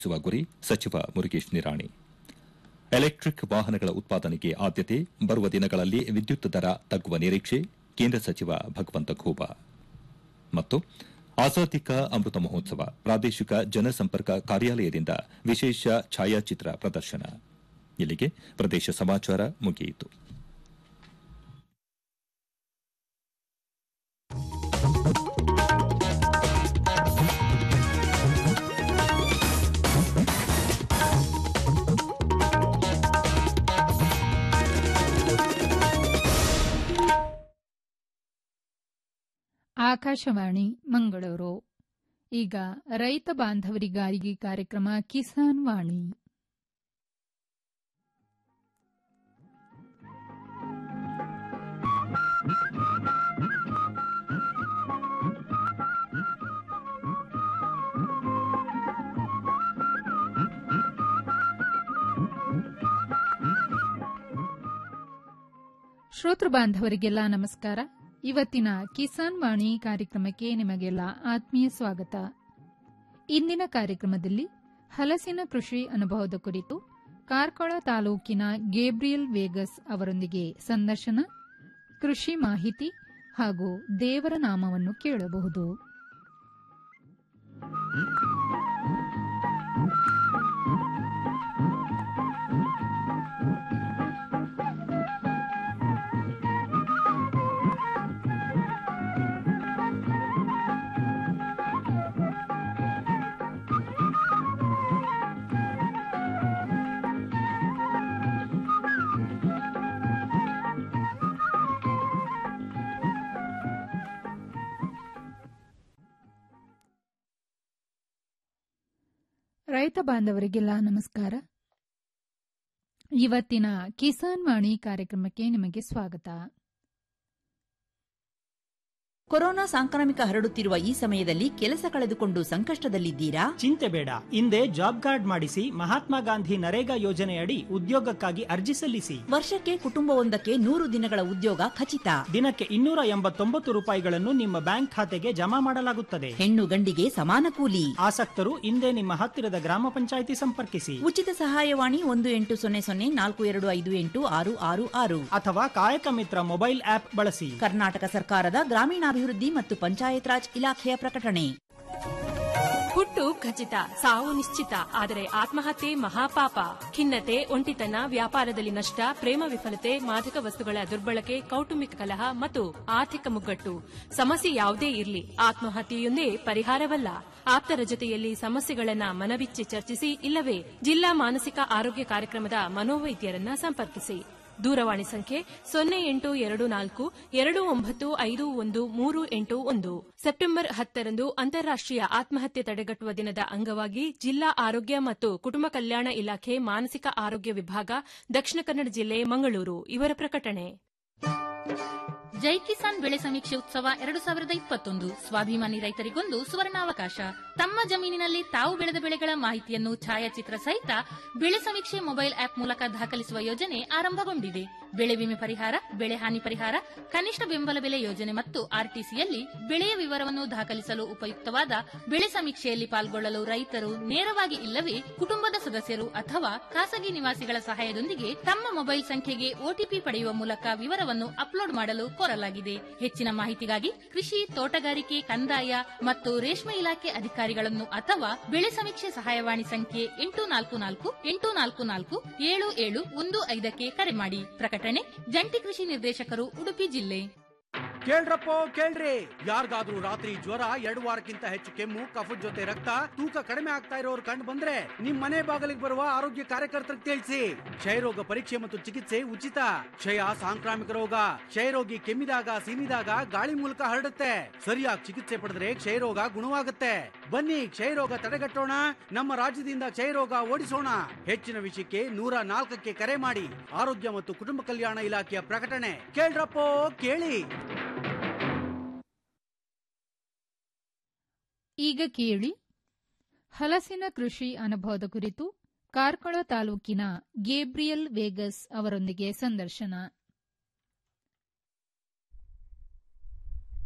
ಸುವ ಗುರಿ ಸಚಿವ ಮುರುಗೇಶ್ ನಿರಾಣಿ ಎಲೆಕ್ಟ್ರಿಕ್ ವಾಹನಗಳ ಉತ್ಪಾದನೆಗೆ ಆದ್ಯತೆ ಬರುವ ದಿನಗಳಲ್ಲಿ ವಿದ್ಯುತ್ ದರ ತಗ್ಗುವ ನಿರೀಕ್ಷೆ ಕೇಂದ್ರ ಸಚಿವ ಭಗವಂತ ಖೂಬಾ ಮತ್ತು ಆಜಾದಿ ಕಾ ಅಮೃತ ಮಹೋತ್ಸವ ಪ್ರಾದೇಶಿಕ ಜನಸಂಪರ್ಕ ಕಾರ್ಯಾಲಯದಿಂದ ವಿಶೇಷ ಛಾಯಾಚಿತ್ರ ಪ್ರದರ್ಶನ ಇಲ್ಲಿಗೆ ಪ್ರದೇಶ ಸಮಾಚಾರ ಮುಗಿಯಿತು ಆಕಾಶವಾಣಿ ಮಂಗಳೂರು ಈಗ ರೈತ ಬಾಂಧವರಿಗಾಗಿ ಕಾರ್ಯಕ್ರಮ ಕಿಸಾನ್ ವಾಣಿ ಶ್ರೋತೃ ಬಾಂಧವರಿಗೆಲ್ಲ ನಮಸ್ಕಾರ ಇವತ್ತಿನ ಕಿಸಾನ್ ವಾಣಿ ಕಾರ್ಯಕ್ರಮಕ್ಕೆ ನಿಮಗೆಲ್ಲ ಆತ್ಮೀಯ ಸ್ವಾಗತ ಇಂದಿನ ಕಾರ್ಯಕ್ರಮದಲ್ಲಿ ಹಲಸಿನ ಕೃಷಿ ಅನುಭವದ ಕುರಿತು ಕಾರ್ಕಳ ತಾಲೂಕಿನ ಗೇಬ್ರಿಯಲ್ ವೇಗಸ್ ಅವರೊಂದಿಗೆ ಸಂದರ್ಶನ ಕೃಷಿ ಮಾಹಿತಿ ಹಾಗೂ ದೇವರ ನಾಮವನ್ನು ಕೇಳಬಹುದು ರೈತ ಬಾಂಧವರಿಗೆಲ್ಲ ನಮಸ್ಕಾರ ಇವತ್ತಿನ ಕಿಸಾನ್ ವಾಣಿ ಕಾರ್ಯಕ್ರಮಕ್ಕೆ ನಿಮಗೆ ಸ್ವಾಗತ ಕೊರೋನಾ ಸಾಂಕ್ರಾಮಿಕ ಹರಡುತ್ತಿರುವ ಈ ಸಮಯದಲ್ಲಿ ಕೆಲಸ ಕಳೆದುಕೊಂಡು ಸಂಕಷ್ಟದಲ್ಲಿದ್ದೀರಾ ಚಿಂತೆ ಬೇಡ ಹಿಂದೆ ಜಾಬ್ ಕಾರ್ಡ್ ಮಾಡಿಸಿ ಮಹಾತ್ಮ ಗಾಂಧಿ ನರೇಗಾ ಯೋಜನೆಯಡಿ ಉದ್ಯೋಗಕ್ಕಾಗಿ ಅರ್ಜಿ ಸಲ್ಲಿಸಿ ವರ್ಷಕ್ಕೆ ಕುಟುಂಬವೊಂದಕ್ಕೆ ನೂರು ದಿನಗಳ ಉದ್ಯೋಗ ಖಚಿತ ದಿನಕ್ಕೆ ಇನ್ನೂರ ಎಂಬತ್ತೊಂಬತ್ತು ರೂಪಾಯಿಗಳನ್ನು ನಿಮ್ಮ ಬ್ಯಾಂಕ್ ಖಾತೆಗೆ ಜಮಾ ಮಾಡಲಾಗುತ್ತದೆ ಹೆಣ್ಣು ಗಂಡಿಗೆ ಸಮಾನ ಕೂಲಿ ಆಸಕ್ತರು ಹಿಂದೆ ನಿಮ್ಮ ಹತ್ತಿರದ ಗ್ರಾಮ ಪಂಚಾಯಿತಿ ಸಂಪರ್ಕಿಸಿ ಉಚಿತ ಸಹಾಯವಾಣಿ ಒಂದು ಎಂಟು ಸೊನ್ನೆ ಸೊನ್ನೆ ನಾಲ್ಕು ಎರಡು ಐದು ಎಂಟು ಆರು ಆರು ಆರು ಅಥವಾ ಕಾಯಕ ಮಿತ್ರ ಮೊಬೈಲ್ ಆಪ್ ಬಳಸಿ ಕರ್ನಾಟಕ ಸರ್ಕಾರದ ಗ್ರಾಮೀಣಾಭಿವೃದ್ಧಿ ಮತ್ತು ಪಂಚಾಯತ್ ರಾಜ್ ಇಲಾಖೆಯ ಪ್ರಕಟಣೆ ಹುಟ್ಟು ಖಚಿತ ಸಾವು ನಿಶ್ಚಿತ ಆದರೆ ಆತ್ಮಹತ್ಯೆ ಮಹಾಪಾಪ ಖಿನ್ನತೆ ಒಂಟಿತನ ವ್ಯಾಪಾರದಲ್ಲಿ ನಷ್ಟ ಪ್ರೇಮ ವಿಫಲತೆ ಮಾದಕ ವಸ್ತುಗಳ ದುರ್ಬಳಕೆ ಕೌಟುಂಬಿಕ ಕಲಹ ಮತ್ತು ಆರ್ಥಿಕ ಮುಗ್ಗಟ್ಟು ಸಮಸ್ಯೆ ಯಾವುದೇ ಇರಲಿ ಆತ್ಮಹತ್ಯೆಯೊಂದೇ ಪರಿಹಾರವಲ್ಲ ಆಪ್ತರ ಜೊತೆಯಲ್ಲಿ ಸಮಸ್ಯೆಗಳನ್ನ ಮನಬಿಚ್ಚಿ ಚರ್ಚಿಸಿ ಇಲ್ಲವೇ ಜಿಲ್ಲಾ ಮಾನಸಿಕ ಆರೋಗ್ಯ ಕಾರ್ಯಕ್ರಮದ ಮನೋವೈದ್ಯರನ್ನ ಸಂಪರ್ಕಿಸಿ ದೂರವಾಣಿ ಸಂಖ್ಯೆ ಸೊನ್ನೆ ಎಂಟು ಎರಡು ನಾಲ್ಕು ಎರಡು ಒಂಬತ್ತು ಐದು ಒಂದು ಮೂರು ಎಂಟು ಒಂದು ಸೆಪ್ಟೆಂಬರ್ ಹತ್ತರಂದು ಅಂತಾರಾಷ್ಟೀಯ ಆತ್ಮಹತ್ಯೆ ತಡೆಗಟ್ಟುವ ದಿನದ ಅಂಗವಾಗಿ ಜಿಲ್ಲಾ ಆರೋಗ್ಯ ಮತ್ತು ಕುಟುಂಬ ಕಲ್ಯಾಣ ಇಲಾಖೆ ಮಾನಸಿಕ ಆರೋಗ್ಯ ವಿಭಾಗ ದಕ್ಷಿಣ ಕನ್ನಡ ಜಿಲ್ಲೆ ಮಂಗಳೂರು ಇವರ ಪ್ರಕಟಣೆ ಜೈ ಕಿಸಾನ್ ಬೆಳೆ ಸಮೀಕ್ಷೆ ಉತ್ಸವ ಎರಡು ಸಾವಿರದ ಇಪ್ಪತ್ತೊಂದು ಸ್ವಾಭಿಮಾನಿ ರೈತರಿಗೊಂದು ಸುವರ್ಣಾವಕಾಶ ತಮ್ಮ ಜಮೀನಿನಲ್ಲಿ ತಾವು ಬೆಳೆದ ಬೆಳೆಗಳ ಮಾಹಿತಿಯನ್ನು ಛಾಯಾಚಿತ್ರ ಸಹಿತ ಬೆಳೆ ಸಮೀಕ್ಷೆ ಮೊಬೈಲ್ ಆಪ್ ಮೂಲಕ ದಾಖಲಿಸುವ ಯೋಜನೆ ಆರಂಭಗೊಂಡಿದೆ ಬೆಳೆ ವಿಮೆ ಪರಿಹಾರ ಬೆಳೆ ಹಾನಿ ಪರಿಹಾರ ಕನಿಷ್ಠ ಬೆಂಬಲ ಬೆಲೆ ಯೋಜನೆ ಮತ್ತು ಆರ್ಟಿಸಿಯಲ್ಲಿ ಬೆಳೆಯ ವಿವರವನ್ನು ದಾಖಲಿಸಲು ಉಪಯುಕ್ತವಾದ ಬೆಳೆ ಸಮೀಕ್ಷೆಯಲ್ಲಿ ಪಾಲ್ಗೊಳ್ಳಲು ರೈತರು ನೇರವಾಗಿ ಇಲ್ಲವೇ ಕುಟುಂಬದ ಸದಸ್ಯರು ಅಥವಾ ಖಾಸಗಿ ನಿವಾಸಿಗಳ ಸಹಾಯದೊಂದಿಗೆ ತಮ್ಮ ಮೊಬೈಲ್ ಸಂಖ್ಯೆಗೆ ಒಟಿಪಿ ಪಡೆಯುವ ಮೂಲಕ ವಿವರವನ್ನು ಅಪ್ಲೋಡ್ ಮಾಡಲು ಕೋರಲಾಗಿದೆ ಹೆಚ್ಚಿನ ಮಾಹಿತಿಗಾಗಿ ಕೃಷಿ ತೋಟಗಾರಿಕೆ ಕಂದಾಯ ಮತ್ತು ರೇಷ್ಮೆ ಇಲಾಖೆ ಅಧಿಕಾರಿಗಳನ್ನು ಅಥವಾ ಬೆಳೆ ಸಮೀಕ್ಷೆ ಸಹಾಯವಾಣಿ ಸಂಖ್ಯೆ ಎಂಟು ನಾಲ್ಕು ನಾಲ್ಕು ಎಂಟು ನಾಲ್ಕು ನಾಲ್ಕು ಏಳು ಏಳು ಒಂದು ಐದಕ್ಕೆ ಕರೆ ಮಾಡಿ ಪ್ರಕಟಣೆ ಜಂಟಿ ಕೃಷಿ ನಿರ್ದೇಶಕರು ಉಡುಪಿ ಜಿಲ್ಲೆ ಕೇಳ್ರಪ್ಪೋ ಕೇಳ್ರಿ ಯಾರಿಗಾದ್ರೂ ರಾತ್ರಿ ಜ್ವರ ಎರಡು ವಾರಕ್ಕಿಂತ ಹೆಚ್ಚು ಕೆಮ್ಮು ಕಫದ ಜೊತೆ ರಕ್ತ ತೂಕ ಕಡಿಮೆ ಆಗ್ತಾ ಇರೋರು ಕಂಡು ಬಂದ್ರೆ ನಿಮ್ ಮನೆ ಬಾಗಿಲಿಗೆ ಬರುವ ಆರೋಗ್ಯ ಕಾರ್ಯಕರ್ತರಿಗೆ ತಿಳಿಸಿ ಕ್ಷಯರೋಗ ಪರೀಕ್ಷೆ ಮತ್ತು ಚಿಕಿತ್ಸೆ ಉಚಿತ ಕ್ಷಯ ಸಾಂಕ್ರಾಮಿಕ ರೋಗ ಕ್ಷಯರೋಗಿ ಕೆಮ್ಮಿದಾಗ ಸೀನಿದಾಗ ಗಾಳಿ ಮೂಲಕ ಹರಡುತ್ತೆ ಸರಿಯಾಗಿ ಚಿಕಿತ್ಸೆ ಪಡೆದ್ರೆ ಕ್ಷಯರೋಗ ಗುಣವಾಗುತ್ತೆ ಬನ್ನಿ ಕ್ಷಯರೋಗ ತಡೆಗಟ್ಟೋಣ ನಮ್ಮ ರಾಜ್ಯದಿಂದ ಕ್ಷಯರೋಗ ಓಡಿಸೋಣ ಹೆಚ್ಚಿನ ವಿಷಯಕ್ಕೆ ನೂರ ನಾಲ್ಕಕ್ಕೆ ಕರೆ ಮಾಡಿ ಆರೋಗ್ಯ ಮತ್ತು ಕುಟುಂಬ ಕಲ್ಯಾಣ ಇಲಾಖೆಯ ಪ್ರಕಟಣೆ ಕೇಳ್ರಪ್ಪೋ ಕೇಳಿ ಈಗ ಕೇಳಿ ಹಲಸಿನ ಕೃಷಿ ಅನುಭವದ ಕುರಿತು ಕಾರ್ಕಳ ತಾಲೂಕಿನ ಗೇಬ್ರಿಯಲ್ ವೇಗಸ್ ಅವರೊಂದಿಗೆ ಸಂದರ್ಶನ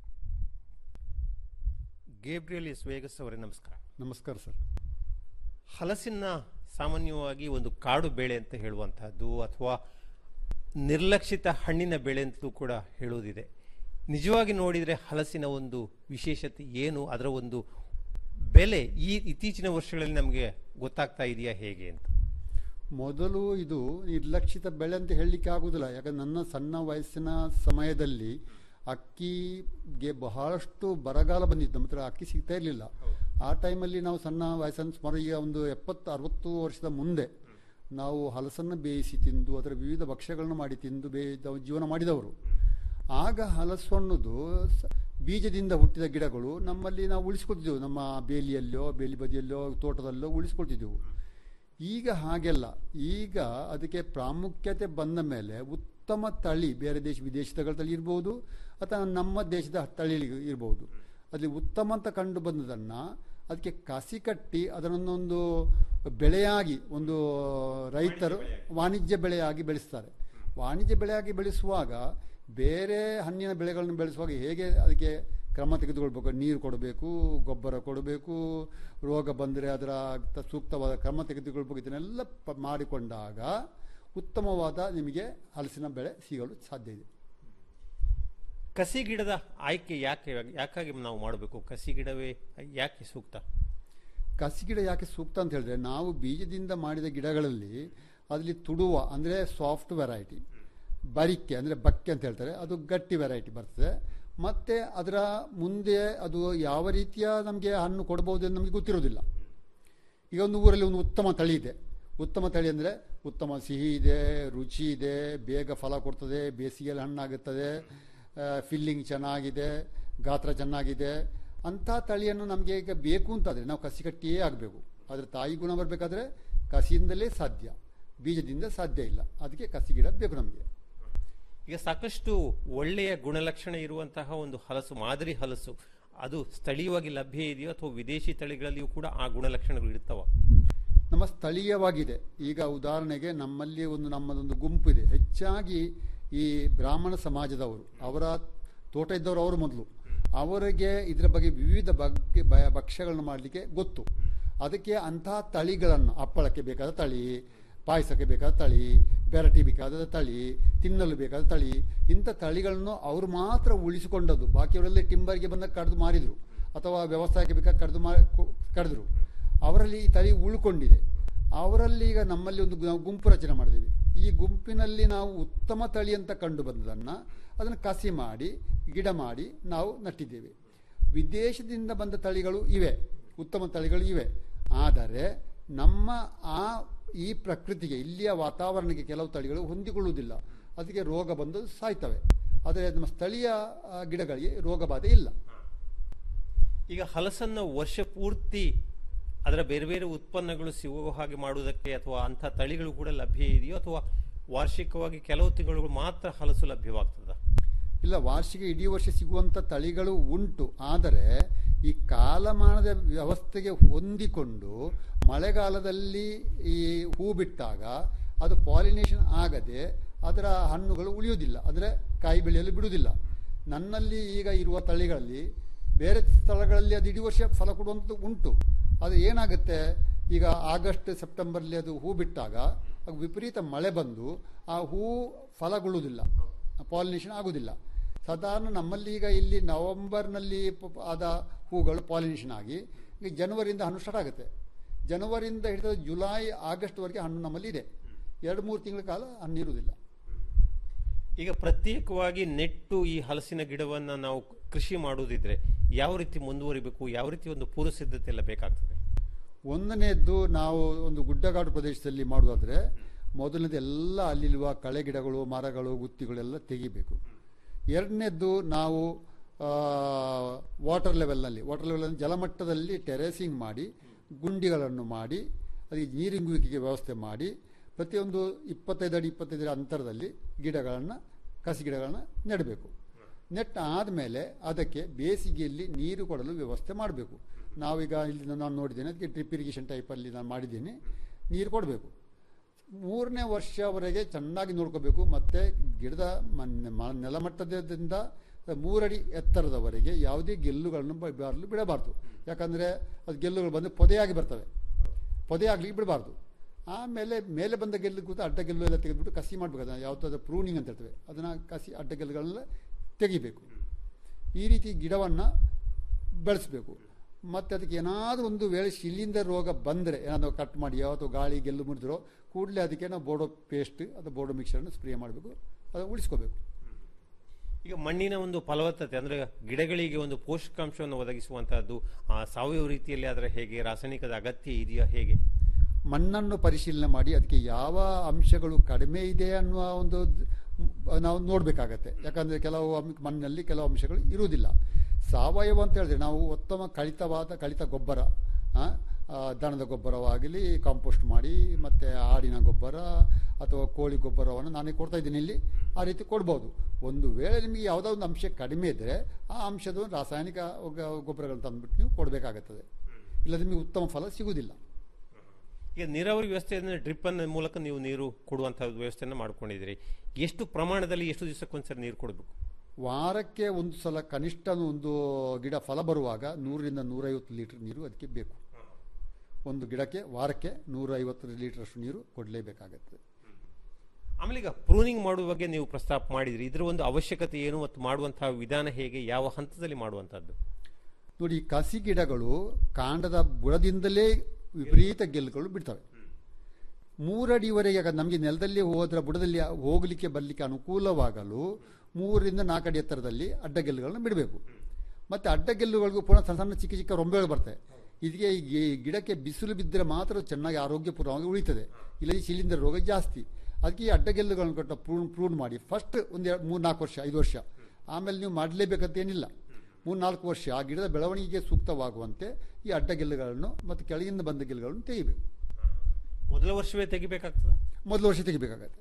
ಗೇಬ್ರಿಯಲ್ ಎಸ್ ವೇಗಸ್ ಅವರೇ ನಮಸ್ಕಾರ ನಮಸ್ಕಾರ ಸರ್ ಹಲಸಿನ ಸಾಮಾನ್ಯವಾಗಿ ಒಂದು ಕಾಡು ಬೆಳೆ ಅಂತ ಹೇಳುವಂತಹದ್ದು ಅಥವಾ ನಿರ್ಲಕ್ಷಿತ ಹಣ್ಣಿನ ಬೆಳೆ ಅಂತಲೂ ಕೂಡ ಹೇಳುವುದಿದೆ ನಿಜವಾಗಿ ನೋಡಿದರೆ ಹಲಸಿನ ಒಂದು ವಿಶೇಷತೆ ಏನು ಅದರ ಒಂದು ಬೆಲೆ ಈ ಇತ್ತೀಚಿನ ವರ್ಷಗಳಲ್ಲಿ ನಮಗೆ ಗೊತ್ತಾಗ್ತಾ ಇದೆಯಾ ಹೇಗೆ ಅಂತ ಮೊದಲು ಇದು ನಿರ್ಲಕ್ಷಿತ ಬೆಳೆ ಅಂತ ಹೇಳಲಿಕ್ಕೆ ಆಗುವುದಿಲ್ಲ ಯಾಕಂದ್ರೆ ನನ್ನ ಸಣ್ಣ ವಯಸ್ಸಿನ ಸಮಯದಲ್ಲಿ ಅಕ್ಕಿಗೆ ಬಹಳಷ್ಟು ಬರಗಾಲ ಬಂದಿತ್ತು ನಮ್ಮ ಹತ್ರ ಅಕ್ಕಿ ಸಿಗ್ತಾ ಇರಲಿಲ್ಲ ಆ ಟೈಮಲ್ಲಿ ನಾವು ಸಣ್ಣ ವಯಸ್ಸನ್ನು ಸುಮಾರು ಈಗ ಒಂದು ಎಪ್ಪತ್ತು ಅರವತ್ತು ವರ್ಷದ ಮುಂದೆ ನಾವು ಹಲಸನ್ನು ಬೇಯಿಸಿ ತಿಂದು ಅದರ ವಿವಿಧ ಭಕ್ಷ್ಯಗಳನ್ನು ಮಾಡಿ ತಿಂದು ಬೇ ನಾವು ಜೀವನ ಮಾಡಿದವರು ಆಗ ಹಲಸು ಅನ್ನೋದು ಸ- ಬೀಜದಿಂದ ಹುಟ್ಟಿದ ಗಿಡಗಳು ನಮ್ಮಲ್ಲಿ ನಾವು ಉಳಿಸ್ಕೊಳ್ತಿದ್ದೆವು ನಮ್ಮ ಬೇಲಿಯಲ್ಲೋ ಬೇಲಿ ಬದಿಯಲ್ಲೋ ತೋಟದಲ್ಲೋ ಉಳಿಸ್ಕೊಳ್ತಿದ್ದೆವು ಈಗ ಹಾಗೆಲ್ಲ ಈಗ ಅದಕ್ಕೆ ಪ್ರಾಮುಖ್ಯತೆ ಬಂದ ಮೇಲೆ ಉತ್ತಮ ತಳಿ ಬೇರೆ ದೇಶ ವಿದೇಶದ ತಳಿ ಇರ್ಬೋದು ಅಥವಾ ನಮ್ಮ ದೇಶದ ತಳಿ ಇರ್ಬೋದು ಅಲ್ಲಿ ಉತ್ತಮ ಅಂತ ಕಂಡು ಬಂದದನ್ನು ಅದಕ್ಕೆ ಕಸಿ ಕಟ್ಟಿ ಅದನ್ನೊಂದು ಬೆಳೆಯಾಗಿ ಒಂದು ರೈತರು ವಾಣಿಜ್ಯ ಬೆಳೆಯಾಗಿ ಬೆಳೆಸ್ತಾರೆ ವಾಣಿಜ್ಯ ಬೆಳೆಯಾಗಿ ಬೆಳೆಸುವಾಗ ಬೇರೆ ಹಣ್ಣಿನ ಬೆಳೆಗಳನ್ನು ಬೆಳೆಸುವಾಗ ಹೇಗೆ ಅದಕ್ಕೆ ಕ್ರಮ ತೆಗೆದುಕೊಳ್ಬೇಕು ನೀರು ಕೊಡಬೇಕು ಗೊಬ್ಬರ ಕೊಡಬೇಕು ರೋಗ ಬಂದರೆ ಅದರ ತ- ಸೂಕ್ತವಾದ ಕ್ರಮ ತೆಗೆದುಕೊಳ್ಬೇಕು ಇದನ್ನೆಲ್ಲ ಪ- ಮಾಡಿಕೊಂಡಾಗ ಉತ್ತಮವಾದ ನಿಮಗೆ ಹಲಸಿನ ಬೆಳೆ ಸಿಗಲು ಸಾಧ್ಯ ಇದೆ ಕಸಿ ಗಿಡದ ಆಯ್ಕೆ ಯಾಕೆ ಯಾಕಾಗಿ ನಾವು ಮಾಡಬೇಕು ಕಸಿ ಗಿಡವೇ ಯಾಕೆ ಸೂಕ್ತ ಕಸಿ ಗಿಡ ಯಾಕೆ ಸೂಕ್ತ ಅಂತ ಹೇಳಿದ್ರೆ ನಾವು ಬೀಜದಿಂದ ಮಾಡಿದ ಗಿಡಗಳಲ್ಲಿ ಅದರಲ್ಲಿ ತುಡುವ ಅಂದರೆ ಸಾಫ್ಟ್ ವೆರೈಟಿ ಬರಿಕೆ ಅಂದರೆ ಬಕ್ಕೆ ಅಂತ ಹೇಳ್ತಾರೆ ಅದು ಗಟ್ಟಿ ವೆರೈಟಿ ಬರ್ತದೆ ಮತ್ತು ಅದರ ಮುಂದೆ ಅದು ಯಾವ ರೀತಿಯ ನಮಗೆ ಹಣ್ಣು ಕೊಡ್ಬೋದು ಅಂತ ನಮಗೆ ಗೊತ್ತಿರೋದಿಲ್ಲ ಈಗ ಒಂದು ಊರಲ್ಲಿ ಒಂದು ಉತ್ತಮ ತಳಿ ಇದೆ ಉತ್ತಮ ತಳಿ ಅಂದರೆ ಉತ್ತಮ ಸಿಹಿ ಇದೆ ರುಚಿ ಇದೆ ಬೇಗ ಫಲ ಕೊಡ್ತದೆ ಬೇಸಿಗೆಯಲ್ಲಿ ಹಣ್ಣಾಗುತ್ತದೆ ಫಿಲ್ಲಿಂಗ್ ಚೆನ್ನಾಗಿದೆ ಗಾತ್ರ ಚೆನ್ನಾಗಿದೆ ಅಂಥ ತಳಿಯನ್ನು ನಮಗೆ ಈಗ ಬೇಕು ಅಂತಾದರೆ ನಾವು ಕಸಿ ಕಟ್ಟಿಯೇ ಆಗಬೇಕು ಆದರೆ ತಾಯಿ ಗುಣ ಬರಬೇಕಾದ್ರೆ ಕಸಿಯಿಂದಲೇ ಸಾಧ್ಯ ಬೀಜದಿಂದ ಸಾಧ್ಯ ಇಲ್ಲ ಅದಕ್ಕೆ ಕಸಿ ಗಿಡ ಬೇಕು ನಮಗೆ ಈಗ ಸಾಕಷ್ಟು ಒಳ್ಳೆಯ ಗುಣಲಕ್ಷಣ ಇರುವಂತಹ ಒಂದು ಹಲಸು ಮಾದರಿ ಹಲಸು ಅದು ಸ್ಥಳೀಯವಾಗಿ ಲಭ್ಯ ಇದೆಯೋ ಅಥವಾ ವಿದೇಶಿ ತಳಿಗಳಲ್ಲಿಯೂ ಕೂಡ ಆ ಗುಣಲಕ್ಷಣಗಳು ಇರ್ತಾವ ನಮ್ಮ ಸ್ಥಳೀಯವಾಗಿದೆ ಈಗ ಉದಾಹರಣೆಗೆ ನಮ್ಮಲ್ಲಿ ಒಂದು ನಮ್ಮದೊಂದು ಗುಂಪು ಇದೆ ಹೆಚ್ಚಾಗಿ ಈ ಬ್ರಾಹ್ಮಣ ಸಮಾಜದವರು ಅವರ ತೋಟ ಇದ್ದವರು ಅವರು ಮೊದಲು ಅವರಿಗೆ ಇದರ ಬಗ್ಗೆ ವಿವಿಧ ಬಗ್ಗೆ ಬ- ಭಕ್ಷ್ಯಗಳನ್ನು ಮಾಡಲಿಕ್ಕೆ ಗೊತ್ತು ಅದಕ್ಕೆ ಅಂತಹ ತಳಿಗಳನ್ನು ಹಪ್ಪಳಕ್ಕೆ ಬೇಕಾದ ತಳಿ ಪಾಯಸಕ್ಕೆ ಬೇಕಾದ ತಳಿ ಬೆರಟಿ ಬೇಕಾದ ತಳಿ ತಿನ್ನಲು ಬೇಕಾದ ತಳಿ ಇಂಥ ತಳಿಗಳನ್ನು ಅವರು ಮಾತ್ರ ಉಳಿಸಿಕೊಂಡದ್ದು ಬಾಕಿಯವರೆಲ್ಲ ಟಿಂಬರ್ಗೆ ಬಂದಾಗ ಕಡಿದು ಮಾರಿದರು ಅಥವಾ ವ್ಯವಸಾಯಕ್ಕೆ ಬೇಕಾದ ಕಡಿದು ಮಾ ಕಡಿದ್ರು ಅವರಲ್ಲಿ ಈ ತಳಿ ಉಳ್ಕೊಂಡಿದೆ ಅವರಲ್ಲಿ ಈಗ ನಮ್ಮಲ್ಲಿ ಒಂದು ಗು- ಗುಂಪು ರಚನೆ ಮಾಡಿದ್ದೀವಿ ಈ ಗುಂಪಿನಲ್ಲಿ ನಾವು ಉತ್ತಮ ತಳಿ ಅಂತ ಕಂಡು ಬಂದದನ್ನು ಅದನ್ನು ಕಸಿ ಮಾಡಿ ಗಿಡ ಮಾಡಿ ನಾವು ನಟ್ಟಿದ್ದೇವೆ ವಿದೇಶದಿಂದ ಬಂದ ತಳಿಗಳು ಇವೆ ಉತ್ತಮ ತಳಿಗಳು ಇವೆ ಆದರೆ ನಮ್ಮ ಆ ಈ ಪ್ರಕೃತಿಗೆ ಇಲ್ಲಿಯ ವಾತಾವರಣಕ್ಕೆ ಕೆಲವು ತಳಿಗಳು ಹೊಂದಿಕೊಳ್ಳುವುದಿಲ್ಲ ಅದಕ್ಕೆ ರೋಗ ಬಂದು ಸಾಯ್ತವೆ ಆದರೆ ನಮ್ಮ ಸ್ಥಳೀಯ ಆ, ಗಿಡಗಳಿಗೆ ರೋಗ ಬಾಧೆ ಇಲ್ಲ ಈಗ ಹಲಸನ್ನ ವರ್ಷ ಪೂರ್ತಿ ಅದರ ಬೇರೆ ಬೇರೆ ಉತ್ಪನ್ನಗಳು ಸಿಗುವ ಹಾಗೆ ಮಾಡುವುದಕ್ಕೆ ಅಥವಾ ಅಂಥ ತಳಿಗಳು ಕೂಡ ಲಭ್ಯ ಇದೆಯೋ ಅಥವಾ ವಾರ್ಷಿಕವಾಗಿ ಕೆಲವು ತಿಂಗಳು ಮಾತ್ರ ಹಲಸು ಲಭ್ಯವಾಗ್ತದ ಇಲ್ಲ ವಾರ್ಷಿಕ ಇಡೀ ವರ್ಷ ಸಿಗುವಂಥ ತಳಿಗಳು ಉಂಟು ಆದರೆ ಈ ಕಾಲಮಾನದ ವ್ಯವಸ್ಥೆಗೆ ಹೊಂದಿಕೊಂಡು ಮಳೆಗಾಲದಲ್ಲಿ ಈ ಹೂ ಬಿಟ್ಟಾಗ ಅದು ಪಾಲಿನೇಷನ್ ಆಗದೆ ಅದರ ಹಣ್ಣುಗಳು ಉಳಿಯುವುದಿಲ್ಲ ಅಂದರೆ ಕಾಯಿ ಬೆಳೆಯಲು ಬಿಡುವುದಿಲ್ಲ ನನ್ನಲ್ಲಿ ಈಗ ಇರುವ ತಳಿಗಳಲ್ಲಿ ಬೇರೆ ಸ್ಥಳಗಳಲ್ಲಿ ಅದು ಇಡೀ ವರ್ಷ ಫಲ ಕೊಡುವಂಥದ್ದು ಉಂಟು ಅದು ಏನಾಗುತ್ತೆ ಈಗ ಆಗಸ್ಟ್ ಸೆಪ್ಟೆಂಬರ್ಲಿ ಅದು ಹೂ ಬಿಟ್ಟಾಗ ಅದು ವಿಪರೀತ ಮಳೆ ಬಂದು ಆ ಹೂ ಫಲಗೊಳ್ಳುವುದಿಲ್ಲ ಪಾಲಿನೇಷನ್ ಆಗುವುದಿಲ್ಲ ಸಾಧಾರಣ ನಮ್ಮಲ್ಲಿ ಈಗ ಇಲ್ಲಿ ನವೆಂಬರ್ನಲ್ಲಿ ಪ- ಪ- ಆದ ಹೂಗಳು ಪಾಲಿನೇಷನ್ ಆಗಿ ಈಗ ಜನವರಿಯಿಂದ ಹಣ್ಣು ಸ್ಟಾರ್ಟ್ ಆಗುತ್ತೆ ಜನವರಿಯಿಂದ ಹಿಡಿದು ಜುಲೈ ಆಗಸ್ಟ್ವರೆಗೆ ಹಣ್ಣು ನಮ್ಮಲ್ಲಿ ಇದೆ ಎರಡು ಮೂರು ತಿಂಗಳ ಕಾಲ ಹಣ್ಣು ಇರುವುದಿಲ್ಲ ಈಗ ಪ್ರತ್ಯೇಕವಾಗಿ ನೆಟ್ಟು ಈ ಹಲಸಿನ ಗಿಡವನ್ನ ನಾವು ಕೃಷಿ ಮಾಡುವುದಿದ್ರೆ ಯಾವ ರೀತಿ ಮುಂದುವರಿಬೇಕು ಯಾವ ರೀತಿ ಒಂದು ಪೂರ್ವ ಸಿದ್ಧತೆ ಎಲ್ಲ ಬೇಕಾಗ್ತದೆ ಒಂದನೇದ್ದು ನಾವು ಒಂದು ಗುಡ್ಡಗಾಡು ಪ್ರದೇಶದಲ್ಲಿ ಮಾಡುವುದಾದ್ರೆ ಮೊದಲನೇದು ಎಲ್ಲ ಅಲ್ಲಿರುವ ಕಳೆ ಗಿಡಗಳು ಮರಗಳು ಗುತ್ತಿಗಳೆಲ್ಲ ತೆಗಿಬೇಕು ಎರಡನೇದ್ದು ನಾವು ವಾಟರ್ ಲೆವೆಲ್ನಲ್ಲಿ ವಾಟರ್ ಲೆವೆಲ್ ಜಲಮಟ್ಟದಲ್ಲಿ ಟೆರೇಸಿಂಗ್ ಮಾಡಿ ಗುಂಡಿಗಳನ್ನು ಮಾಡಿ ಅದಕ್ಕೆ ನೀರಿಂಗುವಿಕೆಗೆ ವ್ಯವಸ್ಥೆ ಮಾಡಿ ಪ್ರತಿಯೊಂದು ಇಪ್ಪತ್ತೈದು ಅಡಿ ಇಪ್ಪತ್ತೈದು ಅಡಿ ಅಂತರದಲ್ಲಿ ಗಿಡಗಳನ್ನು ಕಸಿ ಗಿಡಗಳನ್ನು ನೆಡಬೇಕು ನೆಟ್ಟ ಆದಮೇಲೆ ಅದಕ್ಕೆ ಬೇಸಿಗೆಯಲ್ಲಿ ನೀರು ಕೊಡಲು ವ್ಯವಸ್ಥೆ ಮಾಡಬೇಕು ನಾವೀಗ ಇಲ್ಲಿ ನಾನು ನೋಡಿದ್ದೇನೆ ಅದಕ್ಕೆ ಡ್ರಿಪ್ ಇರಿಗೇಷನ್ ಟೈಪಲ್ಲಿ ನಾನು ಮಾಡಿದ್ದೀನಿ ನೀರು ಕೊಡಬೇಕು ಮೂರನೇ ವರ್ಷವರೆಗೆ ಚೆನ್ನಾಗಿ ನೋಡ್ಕೋಬೇಕು ಮತ್ತು ಗಿಡದ ಮನ್- ಮ- ನೆಲಮಟ್ಟದಿಂದ ಮೂರಡಿ ಎತ್ತರದವರೆಗೆ ಯಾವುದೇ ಗೆಲ್ಲುಗಳನ್ನು ಬ- ಬರಲು ಬಿಡಬಾರ್ದು ಯಾಕಂದರೆ ಅದು ಗೆಲ್ಲುಗಳು ಬಂದು ಪೊದೆಯಾಗಿ ಬರ್ತವೆ ಪೊದೆ ಆಗ್ಲಿಕ್ಕೆ ಬಿಡಬಾರ್ದು ಆಮೇಲೆ ಮೇಲೆ ಬಂದ ಗೆಲ್ಲು ಕೂತು ಅಡ್ಡ ಗೆಲ್ಲು ಎಲ್ಲ ತೆಗೆದುಬಿಟ್ಟು ಕಸಿ ಮಾಡಬೇಕು ಅದನ್ನು ಯಾವುದಾದ್ರು ಪ್ರೂನಿಂಗ್ ಅಂತ ಹೇಳ್ತೇವೆ ಅದನ್ನು ಕಸಿ ಅಡ್ಡ ಗೆಲ್ಲುಗಳನ್ನೆಲ್ಲ ತೆಗಿಬೇಕು ಈ ರೀತಿ ಗಿಡವನ್ನು ಬೆಳೆಸಬೇಕು ಮತ್ತು ಅದಕ್ಕೆ ಏನಾದರೂ ಒಂದು ವೇಳೆ ಶಿಲೀಂಧ್ರ ರೋಗ ಬಂದರೆ ಏನಾದರೂ ಕಟ್ ಮಾಡಿಯೋ ಅಥವಾ ಗಾಳಿ ಗೆಲ್ಲು ಮುರಿದ್ರೋ ಕೂಡಲೇ ಅದಕ್ಕೆ ನಾವು ಬೋಡೋ ಪೇಸ್ಟ್ ಅಥವಾ ಬೋಡೋ ಮಿಕ್ಸರನ್ನು ಸ್ಪ್ರೇ ಮಾಡಬೇಕು ಅದನ್ನು ಉಳಿಸ್ಕೋಬೇಕು ಈಗ ಮಣ್ಣಿನ ಒಂದು ಫಲವತ್ತತೆ ಅಂದ್ರೆ ಗಿಡಗಳಿಗೆ ಒಂದು ಪೋಷಕಾಂಶವನ್ನು ಒದಗಿಸುವಂತಹದ್ದು ಆ ಸಾವಯವ ರೀತಿಯಲ್ಲಿ ಅದರ ಹೇಗೆ ರಾಸಾಯನಿಕದ ಅಗತ್ಯ ಇದೆಯಾ ಹೇಗೆ ಮಣ್ಣನ್ನು ಪರಿಶೀಲನೆ ಮಾಡಿ ಅದಕ್ಕೆ ಯಾವ ಅಂಶಗಳು ಕಡಿಮೆ ಇದೆ ಅನ್ನುವ ಒಂದು ದ್- ಮ್- ನಾವು ನೋಡಬೇಕಾಗತ್ತೆ ಯಾಕಂದರೆ ಕೆಲವು ಅಂ- ಮಣ್ಣಲ್ಲಿ ಕೆಲವು ಅಂಶಗಳು ಇರುವುದಿಲ್ಲ ಸಾವಯವ ಅಂತ ಹೇಳಿದ್ರೆ ನಾವು ಉತ್ತಮ ಕಳಿತವಾದ ಕಳಿತ ಗೊಬ್ಬರ ಆ, ಆ, ದನದ ಗೊಬ್ಬರವಾಗಲಿ ಕಾಂಪೋಸ್ಟ್ ಮಾಡಿ ಮತ್ತು ಆಡಿನ ಗೊಬ್ಬರ ಅಥವಾ ಕೋಳಿ ಗೊಬ್ಬರವನ್ನು ನಾನೇ ಕೊಡ್ತಾ ಇದ್ದೀನಿ ಇಲ್ಲಿ ಆ ರೀತಿ ಕೊಡ್ಬೋದು ಒಂದು ವೇಳೆ ನಿಮಗೆ ಯಾವುದೋ ಒಂದು ಅಂಶ ಕಡಿಮೆ ಇದ್ದರೆ ಆ ಅಂಶದ ಒಂದು ರಾಸಾಯನಿಕ ಒಗ್ಗ- ಗೊಬ್ಬರಗಳನ್ನು ತಂದುಬಿಟ್ಟು ನೀವು ಕೊಡಬೇಕಾಗುತ್ತದೆ ಇಲ್ಲ ನಿಮಗೆ ಉತ್ತಮ ಫಲ ಸಿಗುವುದಿಲ್ಲ ಈಗ ನೀರಾವರಿ ವ್ಯವಸ್ಥೆ ಅಂದ್ರೆ ಡ್ರಿಪ್ ಅನ್ನ ಮೂಲಕ ನೀವು ನೀರು ಕೊಡುವಂತಹ ವ್ಯವಸ್ಥೆಯನ್ನು ಮಾಡ್ಕೊಂಡಿದ್ದೀರಿ ಎಷ್ಟು ಪ್ರಮಾಣದಲ್ಲಿ ಎಷ್ಟು ದಿವಸಕ್ಕೊಂದ್ಸರಿ ನೀರು ಕೊಡಬೇಕು ವಾರಕ್ಕೆ ಒಂದು ಸಲ ಕನಿಷ್ಠ ಒಂದು ಗಿಡ ಫಲ ಬರುವಾಗ ನೂರರಿಂದ ನೂರೈವತ್ತು ಲೀಟರ್ ನೀರು ಅದಕ್ಕೆ ಬೇಕು ಒಂದು ಗಿಡಕ್ಕೆ ವಾರಕ್ಕೆ ನೂರೈವತ್ತು ಲೀಟರಷ್ಟು ನೀರು ಕೊಡಲೇಬೇಕಾಗತ್ತೆ ಆಮೇಲೆ ಈಗ ಪ್ರೂನಿಂಗ್ ಮಾಡುವ ಬಗ್ಗೆ ನೀವು ಪ್ರಸ್ತಾಪ ಮಾಡಿದ್ರಿ ಇದರ ಒಂದು ಅವಶ್ಯಕತೆ ಏನು ಮತ್ತು ಮಾಡುವಂತಹ ವಿಧಾನ ಹೇಗೆ ಯಾವ ಹಂತದಲ್ಲಿ ಮಾಡುವಂತಹದ್ದು ನೋಡಿ ಈ ಕಸಿ ಗಿಡಗಳು ಕಾಂಡದ ಬುಡದಿಂದಲೇ ವಿಪರೀತ ಗೆಲ್ಲುಗಳು ಬಿಡ್ತವೆ ಮೂರಡಿವರೆಗೆ ಆಗ ನಮಗೆ ನೆಲದಲ್ಲಿ ಹೋದ್ರ ಬುಡದಲ್ಲಿ ಹೋಗಲಿಕ್ಕೆ ಬರಲಿಕ್ಕೆ ಅನುಕೂಲವಾಗಲು ಮೂರರಿಂದ ನಾಲ್ಕು ಅಡಿ ಎತ್ತರದಲ್ಲಿ ಅಡ್ಡಗೆಲ್ಲುಗಳನ್ನು ಬಿಡಬೇಕು ಮತ್ತು ಅಡ್ಡಗೆಲ್ಲುಗಳಿಗೂ ಪುನಃ ಸಣ್ಣ ಸಣ್ಣ ಚಿಕ್ಕ ಚಿಕ್ಕ ರೊಂಬೆಗಳು ಬರ್ತವೆ ಇದಕ್ಕೆ ಈ ಗಿ- ಗಿಡಕ್ಕೆ ಬಿಸಿಲು ಬಿದ್ದರೆ ಮಾತ್ರ ಚೆನ್ನಾಗಿ ಆರೋಗ್ಯಪೂರ್ಣವಾಗಿ ಉಳಿತದೆ ಇಲ್ಲ ಈ ಶಿಲೀಂಧ್ರ ರೋಗ ಜಾಸ್ತಿ ಅದಕ್ಕೆ ಈ ಅಡ್ಡಗೆಲ್ಲುಗಳನ್ನು ಕೊಟ್ಟ ಪ್ರೂನ್ ಪ್ರೂನ್ ಮಾಡಿ ಫಸ್ಟ್ ಒಂದು ಎರಡು ಮೂರು ನಾಲ್ಕು ವರ್ಷ ಐದು ವರ್ಷ ಆಮೇಲೆ ನೀವು ಮಾಡಲೇಬೇಕಂತ ಏನಿಲ್ಲ ಮೂರು ನಾಲ್ಕು ವರ್ಷ ಆ ಗಿಡದ ಬೆಳವಣಿಗೆಗೆ ಸೂಕ್ತವಾಗುವಂತೆ ಈ ಅಡ್ಡಗೆಲ್ಲುಗಳನ್ನು ಮತ್ತು ಕೆಳಗಿಂದ ಬಂದ ಗೆಲ್ಲುಗಳನ್ನು ತೆಗಿಬೇಕು ಮೊದಲ ವರ್ಷವೇ ತೆಗಿಬೇಕಾಗ್ತದ ಮೊದಲ ವರ್ಷ ತೆಗಿಬೇಕಾಗತ್ತೆ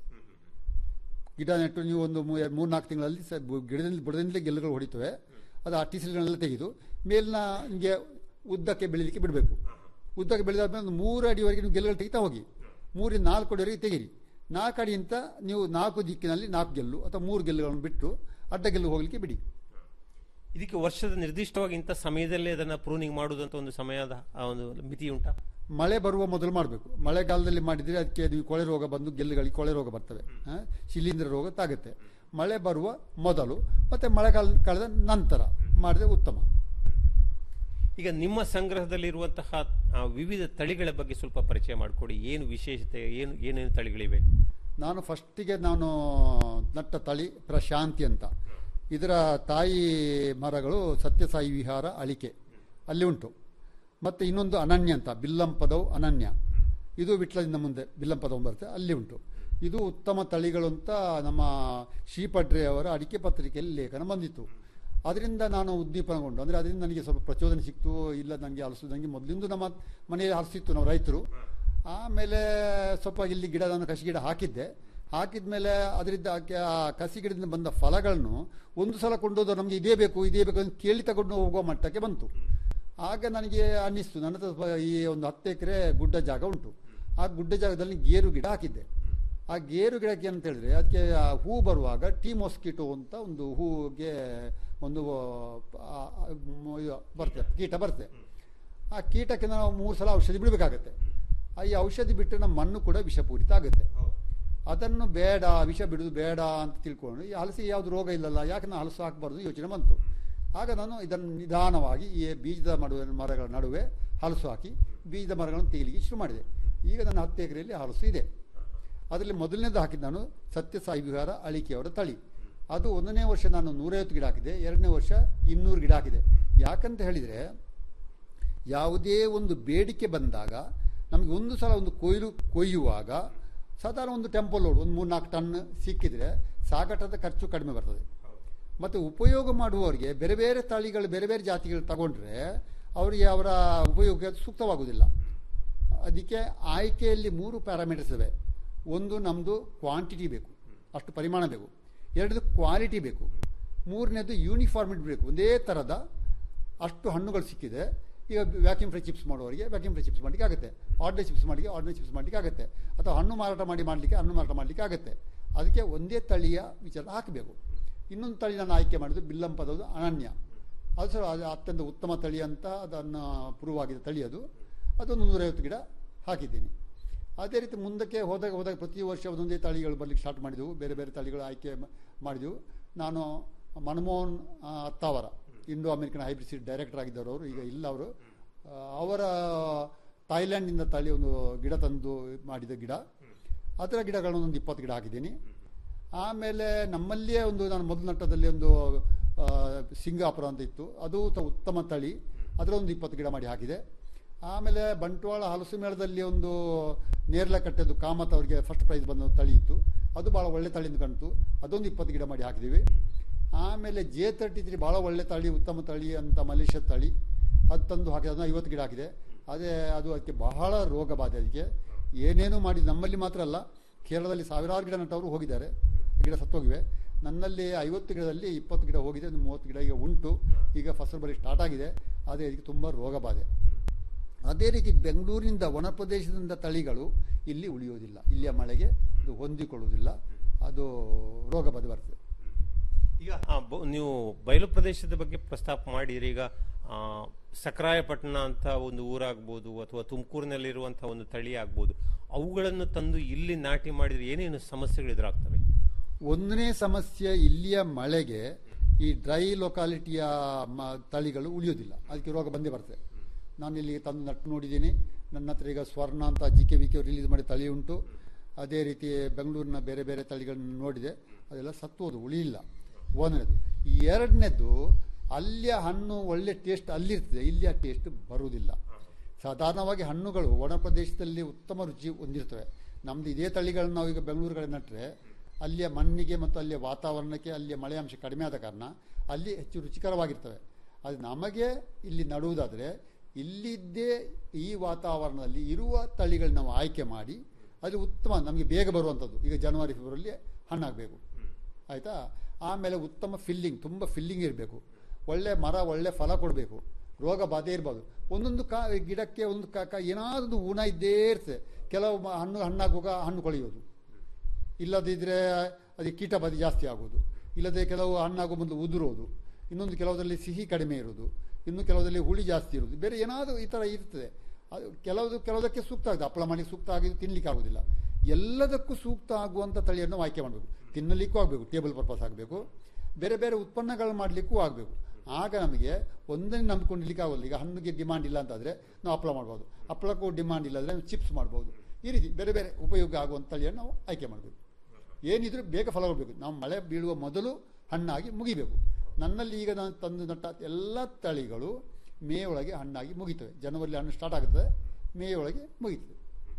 ಗಿಡ ನೆಟ್ಟು ನೀವು ಒಂದು ಮೂರು ನಾಲ್ಕು ತಿಂಗಳಲ್ಲಿ ಸ ಬು- ಗಿಡದಿಂದ ಬುಡದಿಂದಲೇ ಗೆಲ್ಲುಗಳು ಹೊಡಿತವೆ ಅದು ಆ ಟೀಸಲ್ಗಳನ್ನೆಲ್ಲ ತೆಗೆದು ಮೇಲಿನ ನಿಮಗೆ ಉದ್ದಕ್ಕೆ ಬೆಳೀಲಿಕ್ಕೆ ಬಿಡಬೇಕು ಉದ್ದಕ್ಕೆ ಬೆಳೆದಾದ್ಮೇಲೆ ಒಂದು ಮೂರು ಅಡಿವರೆಗೆ ನೀವು ಗೆಲ್ಲುಗಳು ತೆಗಿತಾ ಹೋಗಿ ಮೂರಿಂದ ನಾಲ್ಕು ಅಡಿವರೆಗೆ ತೆಗೀರಿ ನಾಲ್ಕು ಅಡಿಯಿಂದ ನೀವು ನಾಲ್ಕು ದಿಕ್ಕಿನಲ್ಲಿ ನಾಲ್ಕು ಗೆಲ್ಲು ಅಥವಾ ಮೂರು ಗೆಲ್ಲುಗಳನ್ನು ಬಿಟ್ಟು ಅಡ್ಡ ಗೆಲ್ಲು ಹೋಗಲಿಕ್ಕೆ ಬಿಡಿ ಇದಕ್ಕೆ ವರ್ಷದ ನಿರ್ದಿಷ್ಟವಾಗಿ ಇಂಥ ಸಮಯದಲ್ಲೇ ಅದನ್ನ ಪ್ರೂನಿಂಗ್ ಮಾಡುವುದಂತ ಒಂದು ಸಮಯದ ಆ ಒಂದು ಮಿತಿ ಉಂಟಾ ಮಳೆ ಬರುವ ಮೊದಲು ಮಾಡಬೇಕು ಮಳೆಗಾಲದಲ್ಲಿ ಮಾಡಿದರೆ ಅದಕ್ಕೆ ನೀವು ಕೊಳೆ ರೋಗ ಬಂದು ಗೆಲ್ಲುಗಳಿಗೆ ಕೊಳೆ ರೋಗ ಬರ್ತವೆ ಆ, ಶಿಲೀಂಧ್ರ ರೋಗ ತಾಗುತ್ತೆ ಮಳೆ ಬರುವ ಮೊದಲು ಮತ್ತು ಮಳೆಗಾಲ ಕಳೆದ ನಂತರ ಮಾಡಿದ್ರೆ ಉತ್ತಮ ಈಗ ನಿಮ್ಮ ಸಂಗ್ರಹದಲ್ಲಿರುವಂತಹ ಆ, ವಿವಿಧ ತಳಿಗಳ ಬಗ್ಗೆ ಸ್ವಲ್ಪ ಪರಿಚಯ ಮಾಡಿಕೊಡಿ ಏನು ವಿಶೇಷತೆ ಏನು ಏನೇನು ತಳಿಗಳಿವೆ ನಾನು ಫಸ್ಟಿಗೆ ನಾನು ನಟ್ಟ ತಳಿ ಪ್ರಶಾಂತಿ ಅಂತ ಇದರ ತಾಯಿ ಮರಗಳು ಸತ್ಯಸಾಯಿ ವಿಹಾರ ಅಳಿಕೆ ಅಲ್ಲಿ ಉಂಟು ಮತ್ತು ಇನ್ನೊಂದು ಅನನ್ಯ ಅಂತ ಬಿಲ್ಲಂಪದವು ಅನನ್ಯ ಇದು ವಿಟ್ಲದಿಂದ ಮುಂದೆ ಬಿಲ್ಲಂಪದವು ಬರುತ್ತೆ ಅಲ್ಲಿ ಉಂಟು ಇದು ಉತ್ತಮ ತಳಿಗಳು ಅಂತ ನಮ್ಮ ಶ್ರೀಪಡ್ರೆ ಅವರ ಅಡಿಕೆ ಪತ್ರಿಕೆಯಲ್ಲಿ ಲೇಖನ ಬಂದಿತ್ತು ಅದರಿಂದ ನಾನು ಉದ್ದೀಪನಗೊಂಡು ಅಂದರೆ ಅದರಿಂದ ನನಗೆ ಸ್ವಲ್ಪ ಪ್ರಚೋದನೆ ಸಿಕ್ತು ಇಲ್ಲ ನನಗೆ ಹಲಸು ನನಗೆ ಮೊದಲಿಂದ ನಮ್ಮ ಮನೆಯಲ್ಲಿ ಹಲಸಿತ್ತು ನಾವು ರೈತರು ಆಮೇಲೆ ಸ್ವಲ್ಪ ಇಲ್ಲಿ ಗಿಡ ನಾನು ಕಸಿ ಗಿಡ ಹಾಕಿದ್ದೆ ಹಾಕಿದ ಮೇಲೆ ಅದರಿಂದ ಆಕೆ ಆ ಕಸಿ ಗಿಡದಿಂದ ಬಂದ ಫಲಗಳನ್ನು ಒಂದು ಸಲ ಕೊಂಡೋದು ನಮಗೆ ಇದೇ ಬೇಕು ಇದೇ ಬೇಕು ಅಂತ ಕೇಳಿ ತಗೊಂಡು ಹೋಗುವ ಮಟ್ಟಕ್ಕೆ ಬಂತು ಆಗ ನನಗೆ ಅನ್ನಿಸ್ತು ನನ್ನ ಹತ್ರ ಸ್ವಲ್ಪ ಈ ಒಂದು ಹತ್ತು ಎಕರೆ ಗುಡ್ಡ ಜಾಗ ಉಂಟು ಆ ಗುಡ್ಡ ಜಾಗದಲ್ಲಿ ಗೇರು ಗಿಡ ಹಾಕಿದ್ದೆ ಆ ಗೇರು ಗಿಡಕ್ಕೆ ಅಂತ ಹೇಳಿದ್ರೆ ಅದಕ್ಕೆ ಆ ಹೂ ಬರುವಾಗ ಟೀ ಮೊಸ್ಕಿಟೋ ಅಂತ ಒಂದು ಹೂಗೆ ಒಂದು ಆ, ಆ, ಮ್- ಇದು ಬರ್ತದೆ ಕೀಟ ಬರ್ತದೆ ಆ ಕೀಟಕ್ಕೆ ನಾವು ಮೂರು ಸಲ ಔಷಧಿ ಬಿಡಬೇಕಾಗತ್ತೆ ಆ ಈ ಔಷಧಿ ಬಿಟ್ಟರೆ ನಮ್ಮ ಮಣ್ಣು ಕೂಡ ವಿಷಪೂರಿತ ಆಗುತ್ತೆ ಅದನ್ನು ಬೇಡ ವಿಷ ಬಿಡುದು ಬೇಡ ಅಂತ ತಿಳ್ಕೊಂಡು ಈ ಹಲಸಿ ಯಾವುದು ರೋಗ ಇಲ್ಲಲ್ಲ ಯಾಕೆ ನಾನು ಹಲಸು ಹಾಕಬಾರ್ದು ಯೋಚನೆ ಬಂತು ಆಗ ನಾನು ಇದನ್ನು ನಿಧಾನವಾಗಿ ಈ ಬೀಜದ ಮಡುವೆ ಮರಗಳ ನಡುವೆ ಹಲಸು ಹಾಕಿ ಬೀಜದ ಮರಗಳನ್ನು ತೆಗಿಲಿಕ್ಕೆ ಶುರು ಮಾಡಿದೆ ಈಗ ನನ್ನ ಹತ್ತು ಎಕರೆಯಲ್ಲಿ ಹಲಸು ಇದೆ ಅದರಲ್ಲಿ ಮೊದಲನೇದು ಹಾಕಿದ್ದು ನಾನು ಸತ್ಯಸಾಯಿ ವಿಹಾರ ಅಳಿಕೆಯವರ ತಳಿ ಅದು ಒಂದನೇ ವರ್ಷ ನಾನು ನೂರೈವತ್ತು ಗಿಡ ಹಾಕಿದೆ ಎರಡನೇ ವರ್ಷ ಇನ್ನೂರು ಗಿಡ ಹಾಕಿದೆ ಯಾಕಂತ ಹೇಳಿದರೆ ಯಾವುದೇ ಒಂದು ಬೇಡಿಕೆ ಬಂದಾಗ ನಮಗೆ ಒಂದು ಸಲ ಒಂದು ಕೊಯ್ಲು ಕೊಯ್ಯುವಾಗ ಸಾಧಾರಣ ಒಂದು ಟೆಂಪೋ ಲೋಡ್ ಒಂದು ಮೂರು ನಾಲ್ಕು ಟನ್ ಸಿಕ್ಕಿದರೆ ಸಾಗಾಟದ ಖರ್ಚು ಕಡಿಮೆ ಬರ್ತದೆ ಮತ್ತು ಉಪಯೋಗ ಮಾಡುವವರಿಗೆ ಬೇರೆ ಬೇರೆ ತಳಿಗಳು ಬೇರೆ ಬೇರೆ ಜಾತಿಗಳು ತಗೊಂಡ್ರೆ ಅವರಿಗೆ ಅವರ ಉಪಯೋಗ ಸೂಕ್ತವಾಗುವುದಿಲ್ಲ ಅದಕ್ಕೆ ಆಯ್ಕೆಯಲ್ಲಿ ಮೂರು ಪ್ಯಾರಾಮೀಟರ್ಸ್ ಇವೆ ಒಂದು ನಮ್ಮದು ಕ್ವಾಂಟಿಟಿ ಬೇಕು ಅಷ್ಟು ಪರಿಮಾಣ ಬೇಕು ಎರಡದು ಕ್ವಾಲಿಟಿ ಬೇಕು ಮೂರನೇದು ಯೂನಿಫಾರ್ಮಿಟಿ ಬೇಕು ಒಂದೇ ಥರದ ಅಷ್ಟು ಹಣ್ಣುಗಳು ಸಿಕ್ಕಿದೆ ಈಗ ವ್ಯಾಕ್ಯೂಮ್ ಫ್ರೈ ಚಿಪ್ಸ್ ಮಾಡುವವರಿಗೆ ವ್ಯಾಕ್ಯೂಮ್ ಫ್ರೈ ಚಿಪ್ಸ್ ಮಾಡಲಿಕ್ಕೆ ಆಗುತ್ತೆ ಆರ್ಡಿನರಿ ಚಿಪ್ಸ್ ಮಾಡಲಿಕ್ಕೆ ಆರ್ಡಿನರಿ ಚಿಪ್ಸ್ ಮಾಡಲಿಕ್ಕೆ ಆಗುತ್ತೆ ಅಥವಾ ಹಣ್ಣು ಮಾರಾಟ ಮಾಡಿ ಮಾಡಲಿಕ್ಕೆ ಹಣ್ಣು ಮಾರಾಟ ಮಾಡಲಿಕ್ಕೆ ಆಗುತ್ತೆ ಅದಕ್ಕೆ ಒಂದೇ ತಳಿಯ ವಿಚಾರ ಹಾಕಬೇಕು ಇನ್ನೊಂದು ತಳಿ ನಾನು ಆಯ್ಕೆ ಮಾಡಿದ್ದು ಬಿಲ್ಲಂಪದದು ಅನನ್ಯ ಅದು ಸಹ ಅದು ಅತ್ಯಂತ ಉತ್ತಮ ತಳಿ ಅಂತ ಅದನ್ನು ಪ್ರೂವ್ ಆಗಿದೆ ತಳಿ ಅದು ಅದೊಂದು ನೂರೈವತ್ತು ಗಿಡ ಹಾಕಿದ್ದೀನಿ ಅದೇ ರೀತಿ ಮುಂದಕ್ಕೆ ಹೋದಾಗ ಹೋದಾಗ ಪ್ರತಿ ವರ್ಷ ಒಂದೊಂದೇ ತಳಿಗಳು ಬರಲಿಕ್ಕೆ ಸ್ಟಾರ್ಟ್ ಮಾಡಿದೆವು ಬೇರೆ ಬೇರೆ ತಳಿಗಳು ಆಯ್ಕೆ ಮ- ಮಾಡಿದೆವು ನಾನು ಮನಮೋಹನ್ ಆ, Attavar Indo American hybrid seed director ಆಗಿದ್ದವರು ಅವರು ಈಗ ಇಲ್ಲ ಅವರು ಆ, ಅವರ ಥಾಯ್ಲ್ಯಾಂಡಿಂದ ತಳಿ ಒಂದು ಗಿಡ ತಂದು ಮಾಡಿದ ಗಿಡ ಅದರ ಗಿಡಗಳನ್ನು ಒಂದು ಇಪ್ಪತ್ತು ಗಿಡ ಹಾಕಿದ್ದೀನಿ ಆಮೇಲೆ ನಮ್ಮಲ್ಲಿಯೇ ಒಂದು ನಾನು ಮೊದಲು ನಟ್ಟದಲ್ಲಿ ಒಂದು ಆ, ಸಿಂಗಾಪುರ ಅಂತ ಇತ್ತು ಅದು ತ- ಉತ್ತಮ ತಳಿ ಅದರ ಒಂದು ಇಪ್ಪತ್ತು ಗಿಡ ಮಾಡಿ ಹಾಕಿದೆ ಆಮೇಲೆ ಬಂಟ್ವಾಳ ಹಲಸು ಮೇಳದಲ್ಲಿ ಒಂದು ನೇರ್ಲೆ ಕಟ್ಟೆದು ಕಾಮತ್ ಅವರಿಗೆ ಫಸ್ಟ್ ಪ್ರೈಸ್ ಬಂದ ಒಂದು ತಳಿ ಇತ್ತು ಅದು ಭಾಳ ಒಳ್ಳೆ ತಳಿ ಅಂತ ಕಾಣ್ತು ಅದೊಂದು ಇಪ್ಪತ್ತು ಗಿಡ ಮಾಡಿ ಹಾಕಿದ್ದೀವಿ ಆಮೇಲೆ ಜೆ ತರ್ಟಿ ತ್ರೀ ಭಾಳ ಒಳ್ಳೆ ತಳಿ ಉತ್ತಮ ತಳಿ ಅಂತ ಮಲೇಷ್ಯಾ ತಳಿ ಅದು ತಂದು ಹಾಕಿದೆ ಅದನ್ನ ಐವತ್ತು ಗಿಡ ಹಾಕಿದೆ ಅದೇ ಅದು ಅದಕ್ಕೆ ಬಹಳ ರೋಗ ಬಾಧೆ ಅದಕ್ಕೆ ಏನೇನು ಮಾಡಿ ನಮ್ಮಲ್ಲಿ ಮಾತ್ರ ಅಲ್ಲ ಕೇರಳದಲ್ಲಿ ಸಾವಿರಾರು ಗಿಡ ನಟ್ಟವರು ಹೋಗಿದ್ದಾರೆ ಗಿಡ ಸತ್ತೋಗಿವೆ ನನ್ನಲ್ಲಿ ಐವತ್ತು ಗಿಡದಲ್ಲಿ ಇಪ್ಪತ್ತು ಗಿಡ ಹೋಗಿದೆ ಒಂದು ಮೂವತ್ತು ಗಿಡ ಈಗ ಉಂಟು ಈಗ ಫಸಲು ಬರೀ ಸ್ಟಾರ್ಟ್ ಆಗಿದೆ ಅದೇ ಇದಕ್ಕೆ ತುಂಬ ರೋಗ ಬಾಧೆ ಅದೇ ರೀತಿ ಬೆಂಗಳೂರಿನಿಂದ ಒಣ ಪ್ರದೇಶದಿಂದ ತಳಿಗಳು ಇಲ್ಲಿ ಉಳಿಯೋದಿಲ್ಲ ಇಲ್ಲಿಯ ಮಳೆಗೆ ಅದು ಹೊಂದಿಕೊಳ್ಳುವುದಿಲ್ಲ ಅದು ರೋಗ ಬಾಧೆ ಬರ್ತದೆ ಈಗ ಆ, ಬ- ನೀವು ಬಯಲು ಪ್ರದೇಶದ ಬಗ್ಗೆ ಪ್ರಸ್ತಾಪ ಮಾಡಿದ್ರಿ ಈಗ ಆ, ಸಕ್ರಾಯಪಟ್ಟಣ ಅಂತ ಒಂದು ಊರಾಗ್ಬೋದು ಅಥವಾ ತುಮಕೂರಿನಲ್ಲಿರುವಂತಹ ಒಂದು ತಳಿ ಆಗ್ಬೋದು ಅವುಗಳನ್ನು ತಂದು ಇಲ್ಲಿ ನಾಟಿ ಮಾಡಿದ್ರೆ ಏನೇನು ಸಮಸ್ಯೆಗಳು ಎದುರಾಗ್ತವೆ ಒಂದನೇ ಸಮಸ್ಯೆ ಇಲ್ಲಿಯ ಮಳೆಗೆ ಈ ಡ್ರೈ ಲೊಕಾಲಿಟಿಯ ಮ- ತಳಿಗಳು ಉಳಿಯೋದಿಲ್ಲ ಅದಕ್ಕೆ ರೋಗ ಬಂದೇ ಬರ್ತದೆ ನಾನು ಇಲ್ಲಿ ತಂದು ನಟ್ಟು ನೋಡಿದ್ದೀನಿ ನನ್ನ ಹತ್ರ ಈಗ ಸ್ವರ್ಣ ಅಂತ G K V K release ಮಾಡಿ ತಳಿ ಉಂಟು ಅದೇ ರೀತಿ ಬೆಂಗಳೂರಿನ ಬೇರೆ ಬೇರೆ ತಳಿಗಳನ್ನು ನೋಡಿದೆ ಅದೆಲ್ಲ ಸತ್ತೋದು ಉಳಿಯಿಲ್ಲ ಒಂದನೇದು ಎರಡನೇದು ಅಲ್ಲಿಯ ಹಣ್ಣು ಒಳ್ಳೆ ಟೇಸ್ಟ್ ಅಲ್ಲಿರ್ತದೆ ಇಲ್ಲಿ ಆ ಟೇಸ್ಟ್ ಬರುವುದಿಲ್ಲ ಸಾಧಾರಣವಾಗಿ ಹಣ್ಣುಗಳು ಒಣ ಪ್ರದೇಶದಲ್ಲಿ ಉತ್ತಮ ರುಚಿ ಹೊಂದಿರ್ತವೆ ನಮ್ದು ಇದೇ ತಳಿಗಳನ್ನ ನಾವು ಈಗ ಬೆಂಗಳೂರು ಕಡೆ ನಟ್ಟರೆ ಅಲ್ಲಿಯ ಮಣ್ಣಿಗೆ ಮತ್ತು ಅಲ್ಲಿಯ ವಾತಾವರಣಕ್ಕೆ ಅಲ್ಲಿಯ ಮಳೆ ಅಂಶ ಕಡಿಮೆ ಆದ ಕಾರಣ ಅಲ್ಲಿ ಹೆಚ್ಚು ರುಚಿಕರವಾಗಿರ್ತವೆ ಅದು ನಮಗೆ ಇಲ್ಲಿ ನಡುವುದಾದರೆ ಇಲ್ಲಿದ್ದೇ ಈ ವಾತಾವರಣದಲ್ಲಿ ಇರುವ ತಳಿಗಳನ್ನ ನಾವು ಆಯ್ಕೆ ಮಾಡಿ ಅದು ಉತ್ತಮ ನಮಗೆ ಬೇಗ ಬರುವಂಥದ್ದು ಈಗ ಜನವರಿ ಫೆಬ್ರವರಿ ಹಣ್ಣಾಗಬೇಕು ಆಯಿತಾ ಆಮೇಲೆ ಉತ್ತಮ ಫಿಲ್ಲಿಂಗ್ ತುಂಬ ಫಿಲ್ಲಿಂಗ್ ಇರಬೇಕು ಒಳ್ಳೆ ಮರ ಒಳ್ಳೆ ಫಲ ಕೊಡಬೇಕು ರೋಗ ಬಾಧೆ ಇರ್ಬೋದು ಒಂದೊಂದು ಕಾ ಗಿಡಕ್ಕೆ ಒಂದು ಕಾ ಕಾ ಏನಾದರೂ ಗುಣ ಇದ್ದೇ ಇರ್ತದೆ ಕೆಲವು ಮ- ಹಣ್ಣು ಹಣ್ಣಾಗುವಾಗ ಹಣ್ಣು ಕೊಳೆಯೋದು ಇಲ್ಲದಿದ್ದರೆ ಅದಕ್ಕೆ ಕೀಟ ಬಾಧೆ ಜಾಸ್ತಿ ಆಗೋದು ಇಲ್ಲದೆ ಕೆಲವು ಹಣ್ಣಾಗೋ ಮೊದಲು ಉದುರೋದು ಇನ್ನೊಂದು ಕೆಲವುದರಲ್ಲಿ ಸಿಹಿ ಕಡಿಮೆ ಇರೋದು ಇನ್ನು ಕೆಲವುದರಲ್ಲಿ ಹುಳಿ ಜಾಸ್ತಿ ಇರೋದು ಬೇರೆ ಏನಾದರೂ ಈ ಥರ ಇರ್ತದೆ ಅದು ಕೆಲವುದು ಕೆಲವುದಕ್ಕೆ ಸೂಕ್ತ ಆಗುತ್ತೆ ಹಪ್ಪಳ ಮಾಡಿ ಸೂಕ್ತ ಆಗಿದೆ ತಿನ್ನಲಿಕ್ಕೆ ಆಗೋದಿಲ್ಲ ಎಲ್ಲದಕ್ಕೂ ಸೂಕ್ತ ಆಗುವಂಥ ತಳಿಯನ್ನು ಆಯ್ಕೆ ಮಾಡಬೇಕು ತಿನ್ನಲಿಕ್ಕೂ ಆಗಬೇಕು ಟೇಬಲ್ ಪರ್ಪಸ್ ಆಗಬೇಕು ಬೇರೆ ಬೇರೆ ಉತ್ಪನ್ನಗಳು ಮಾಡಲಿಕ್ಕೂ ಆಗಬೇಕು ಆಗ ನಮಗೆ ಒಂದನ್ನೇ ನಂಬ್ಕೊಂಡಿರ್ಲಿಕ್ಕೆ ಆಗೋಲ್ಲ ಈಗ ಹಣ್ಣಿಗೆ ಡಿಮಾಂಡ್ ಇಲ್ಲ ಅಂತಾದರೆ ನಾವು ಹಪ್ಪಳ ಮಾಡ್ಬೋದು ಹಪ್ಪಳಕ್ಕೂ ಡಿಮಾಂಡ್ ಇಲ್ಲ ಅಂದರೆ ಚಿಪ್ಸ್ ಮಾಡ್ಬೋದು ಈ ರೀತಿ ಬೇರೆ ಬೇರೆ ಉಪಯೋಗ ಆಗುವಂಥ ತಳಿಯನ್ನು ನಾವು ಆಯ್ಕೆ ಮಾಡಬೇಕು ಏನಿದ್ರೂ ಬೇಗ ಫಲ ಕೊಡಬೇಕು ನಾವು ಮಳೆ ಬೀಳುವ ಮೊದಲು ಹಣ್ಣಾಗಿ ಮುಗಿಬೇಕು ನನ್ನಲ್ಲಿ ಈಗ ನಾನು ತಂದು ನಟ್ಟ ಎಲ್ಲ ತಳಿಗಳು ಮೇ ಒಳಗೆ ಹಣ್ಣಾಗಿ ಮುಗಿತವೆ ಜನವರಿ ಹಣ್ಣು ಸ್ಟಾರ್ಟ್ ಆಗುತ್ತದೆ ಮೇ ಒಳಗೆ ಮುಗಿತದೆ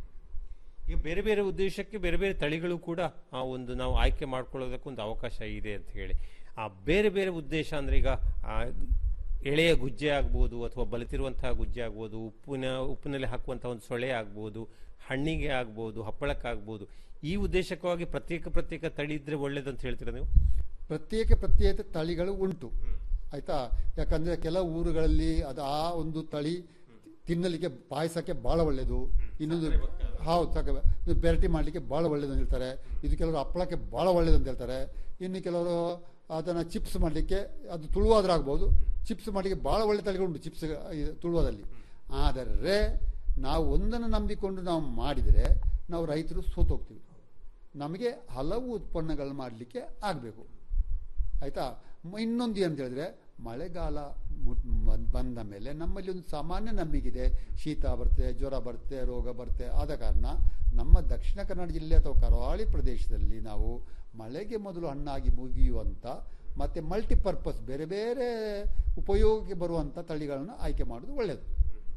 ಈಗ ಬೇರೆ ಬೇರೆ ಉದ್ದೇಶಕ್ಕೆ ಬೇರೆ ಬೇರೆ ತಳಿಗಳು ಕೂಡ ಆ ಒಂದು ನಾವು ಆಯ್ಕೆ ಮಾಡ್ಕೊಳ್ಳೋದಕ್ಕೆ ಒಂದು ಅವಕಾಶ ಇದೆ ಅಂತ ಹೇಳಿ ಆ ಬೇರೆ ಬೇರೆ ಉದ್ದೇಶ ಅಂದ್ರೆ ಈಗ ಆ ಎಳೆಯ ಗುಜ್ಜೆ ಆಗ್ಬೋದು ಅಥವಾ ಬಲಿತಿರುವಂತಹ ಗುಜ್ಜೆ ಆಗ್ಬೋದು ಉಪ್ಪಿನ ಉಪ್ಪಿನಲ್ಲಿ ಹಾಕುವಂತಹ ಒಂದು ಸೊಳೆ ಆಗ್ಬೋದು ಹಣ್ಣಿಗೆ ಆಗ್ಬೋದು ಹಪ್ಪಳಕ್ಕಾಗ್ಬೋದು ಈ ಉದ್ದೇಶಕ್ಕಾಗಿ ಪ್ರತ್ಯೇಕ ಪ್ರತ್ಯೇಕ ತಳಿ ಇದ್ರೆ ಒಳ್ಳೇದಂತ ಹೇಳ್ತೀರಾ ನೀವು ಪ್ರತ್ಯೇಕ ಪ್ರತ್ಯೇಕ ತಳಿಗಳು ಉಂಟು ಆಯ್ತಾ ಯಾಕಂದ್ರೆ ಕೆಲವು ಊರುಗಳಲ್ಲಿ ಅದು ಆ ಒಂದು ತಳಿ ತಿನ್ನಲಿಕ್ಕೆ ಪಾಯಸಕ್ಕೆ ಬಹಳ ಒಳ್ಳೆಯದು ಇನ್ನೊಂದು ಹೌದು ಸಾಕ ಇದು ಬೆರಟಿ ಮಾಡಲಿಕ್ಕೆ ಭಾಳ ಒಳ್ಳೇದು ಅಂತ ಹೇಳ್ತಾರೆ ಇದು ಕೆಲವರು ಹಪ್ಪಳಕ್ಕೆ ಭಾಳ ಒಳ್ಳೇದು ಅಂತ ಹೇಳ್ತಾರೆ ಇನ್ನು ಕೆಲವರು ಅದನ್ನು ಚಿಪ್ಸ್ ಮಾಡಲಿಕ್ಕೆ ಅದು ತುಳುವಾದ್ರೂ ಆಗ್ಬೋದು ಚಿಪ್ಸ್ ಮಾಡಲಿಕ್ಕೆ ಭಾಳ ಒಳ್ಳೆ ತಳಿಗಳುಂಟು ಚಿಪ್ಸ್ ತುಳುವದಲ್ಲಿ ಆದರೆ ನಾವು ಒಂದನ್ನು ನಂಬಿಕೊಂಡು ನಾವು ಮಾಡಿದರೆ ನಾವು ರೈತರು ಸೋತೋಗ್ತೀವಿ ನಮಗೆ ಹಲವು ಉತ್ಪನ್ನಗಳು ಮಾಡಲಿಕ್ಕೆ ಆಗಬೇಕು ಆಯಿತಾ ಇನ್ನೊಂದು ಏನು ಹೇಳಿದ್ರೆ ಮಳೆಗಾಲ ಮುಟ್- ಬಂದ್- ಬಂದ ಮೇಲೆ ನಮ್ಮಲ್ಲಿ ಒಂದು ಸಾಮಾನ್ಯ ನಂಬಿಕೆ ಶೀತ ಬರುತ್ತೆ ಜ್ವರ ಬರುತ್ತೆ ರೋಗ ಬರುತ್ತೆ ಆದ ಕಾರಣ ನಮ್ಮ ದಕ್ಷಿಣ ಕನ್ನಡ ಜಿಲ್ಲೆ ಅಥವಾ ಕರಾವಳಿ ಪ್ರದೇಶದಲ್ಲಿ ನಾವು ಮಳೆಗೆ ಮೊದಲು ಹಣ್ಣಾಗಿ ಮುಗಿಯುವಂಥ ಮತ್ತು ಮಲ್ಟಿಪರ್ಪಸ್ ಬೇರೆ ಬೇರೆ ಉಪಯೋಗಕ್ಕೆ ಬರುವಂಥ ತಳಿಗಳನ್ನು ಆಯ್ಕೆ ಮಾಡೋದು ಒಳ್ಳೆಯದು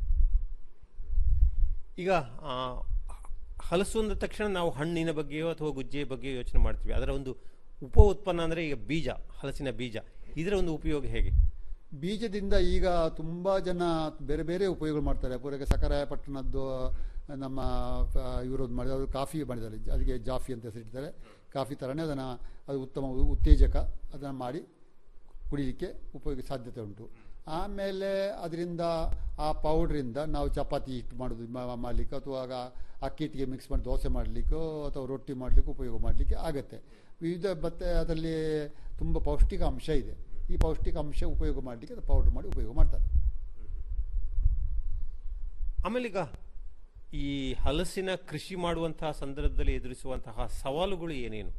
ಈಗ ಆ, ಹಲಸು ಅಂದ ತಕ್ಷಣ ನಾವು ಹಣ್ಣಿನ ಬಗ್ಗೆಯೋ ಅಥವಾ ಗುಜ್ಜೆಯ ಬಗ್ಗೆಯೋ ಯೋಚನೆ ಮಾಡ್ತೀವಿ ಅದರ ಒಂದು ಉಪ ಉತ್ಪನ್ನ ಅಂದರೆ ಈಗ ಬೀಜ ಹಲಸಿನ ಬೀಜ ಇದರ ಒಂದು ಉಪಯೋಗ ಹೇಗೆ ಬೀಜದಿಂದ ಈಗ ತುಂಬ ಜನ ಬೇರೆ ಬೇರೆ ಉಪಯೋಗ ಮಾಡ್ತಾರೆ ಪೂರೈಕೆ ಸಕ್ಕರೆ ಪಟ್ಟಣದ್ದು ನಮ್ಮ ಇವರದ್ದು ಮಾಡಿದ ಅವರು ಕಾಫಿ ಮಾಡಿದ್ದಾರೆ ಅದಕ್ಕೆ ಜಾಫಿ ಅಂತ ಹೆಸರಿಟ್ಟಿದ್ದಾರೆ ಕಾಫಿ ಥರನೇ ಅದನ್ನು ಅದು ಉತ್ತಮ ಉತ್ತೇಜಕ ಅದನ್ನು ಮಾಡಿ ಕುಡಿಲಿಕ್ಕೆ ಉಪಯೋಗ ಸಾಧ್ಯತೆ ಉಂಟು ಆಮೇಲೆ ಅದರಿಂದ ಆ ಪೌಡ್ರಿಂದ ನಾವು ಚಪಾತಿ ಹಿಟ್ಟು ಮಾಡೋದು ಮಾ- ಮಾಡಲಿಕ್ಕೆ ಅಥವಾ ಆಗ ಅಕ್ಕಿ ಹಿಟ್ಟಿಗೆ ಮಿಕ್ಸ್ ಮಾಡಿ ದೋಸೆ ಮಾಡಲಿಕ್ಕೋ ಅಥವಾ ರೊಟ್ಟಿ ಮಾಡಲಿಕ್ಕೆ ಉಪಯೋಗ ಮಾಡಲಿಕ್ಕೆ ಆಗುತ್ತೆ ವಿವಿಧ ಮತ್ತು ಅದರಲ್ಲಿ ತುಂಬ ಪೌಷ್ಟಿಕ ಅಂಶ ಇದೆ ಈ ಪೌಷ್ಟಿಕ ಅಂಶ ಉಪಯೋಗ ಮಾಡಲಿಕ್ಕೆ ಅದು ಪೌಡರ್ ಮಾಡಿ ಉಪಯೋಗ ಮಾಡ್ತಾರೆ ಆಮೇಲೆ ಈಗ ಈ ಹಲಸಿನ ಕೃಷಿ ಮಾಡುವಂತಹ ಸಂದರ್ಭದಲ್ಲಿ ಎದುರಿಸುವಂತಹ ಸವಾಲುಗಳು ಏನೇನು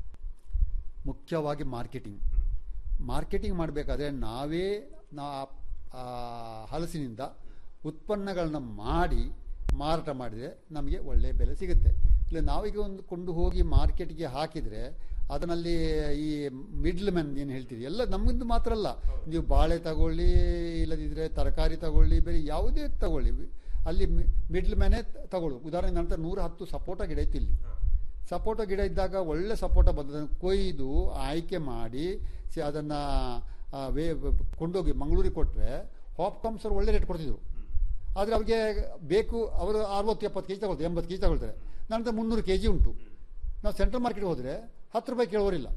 ಮುಖ್ಯವಾಗಿ ಮಾರ್ಕೆಟಿಂಗ್ ಮಾರ್ಕೆಟಿಂಗ್ ಮಾಡಬೇಕಾದ್ರೆ ನಾವೇ ನಾ ಆ ಹಲಸಿನಿಂದ ಉತ್ಪನ್ನಗಳನ್ನ ಮಾಡಿ ಮಾರಾಟ ಮಾಡಿದರೆ ನಮಗೆ ಒಳ್ಳೆಯ ಬೆಲೆ ಸಿಗುತ್ತೆ ಇಲ್ಲ ನಾವೀಗ ಒಂದು ಕೊಂಡು ಹೋಗಿ ಮಾರ್ಕೆಟ್ಗೆ ಹಾಕಿದರೆ ಅದರಲ್ಲಿ ಈ ಮಿಡ್ಲ್ ಮ್ಯಾನ್ ಏನು ಹೇಳ್ತೀರಿ ಎಲ್ಲ ನಮಗಿಂದ ಮಾತ್ರ ಅಲ್ಲ ನೀವು ಬಾಳೆ ತಗೊಳ್ಳಿ ಇಲ್ಲದಿದ್ದರೆ ತರಕಾರಿ ತಗೊಳ್ಳಿ ಬೇರೆ ಯಾವುದೇ ತಗೊಳ್ಳಿ ಅಲ್ಲಿ ಮಿಡ್ಲ್ ಮ್ಯಾನೇ ತಗೊಳ್ಳು ಉದಾಹರಣೆಗೆ ನಂತರ ನೂರ ಹತ್ತು ಸಪೋಟ ಗಿಡ ಇತ್ತು ಇಲ್ಲಿ ಸಪೋಟ ಗಿಡ ಇದ್ದಾಗ ಒಳ್ಳೆ ಸಪೋಟ ಬಂದದನ್ನು ಕೊಯ್ದು ಆಯ್ಕೆ ಮಾಡಿ ಸಿ ಅದನ್ನು ವೇ ಕೊಂಡೋಗಿ ಮಂಗಳೂರಿಗೆ ಕೊಟ್ಟರೆ ಹಾಪ್ಕಾಮ್ಸ್ ಅವ್ರು ಒಳ್ಳೆ ರೇಟ್ ಕೊಡ್ತಿದ್ರು ಆದರೆ ಅವ್ರಿಗೆ ಬೇಕು ಅವರು ಅರವತ್ತು ಎಪ್ಪತ್ತು ಕೆ ಜಿ ತಗೊಳ್ತಾರೆ ಎಂಬತ್ತು ಕೆ ಜಿ ತಗೊಳ್ತಾರೆ ನಂತರ ಮುನ್ನೂರು ಕೆ ಜಿ ಉಂಟು ನಾವು ಸೆಂಟ್ರಲ್ ಮಾರ್ಕೆಟ್ಗೆ ಹೋದರೆ ಹತ್ತು ರೂಪಾಯಿ ಕೇಳೋರಿಲ್ಲ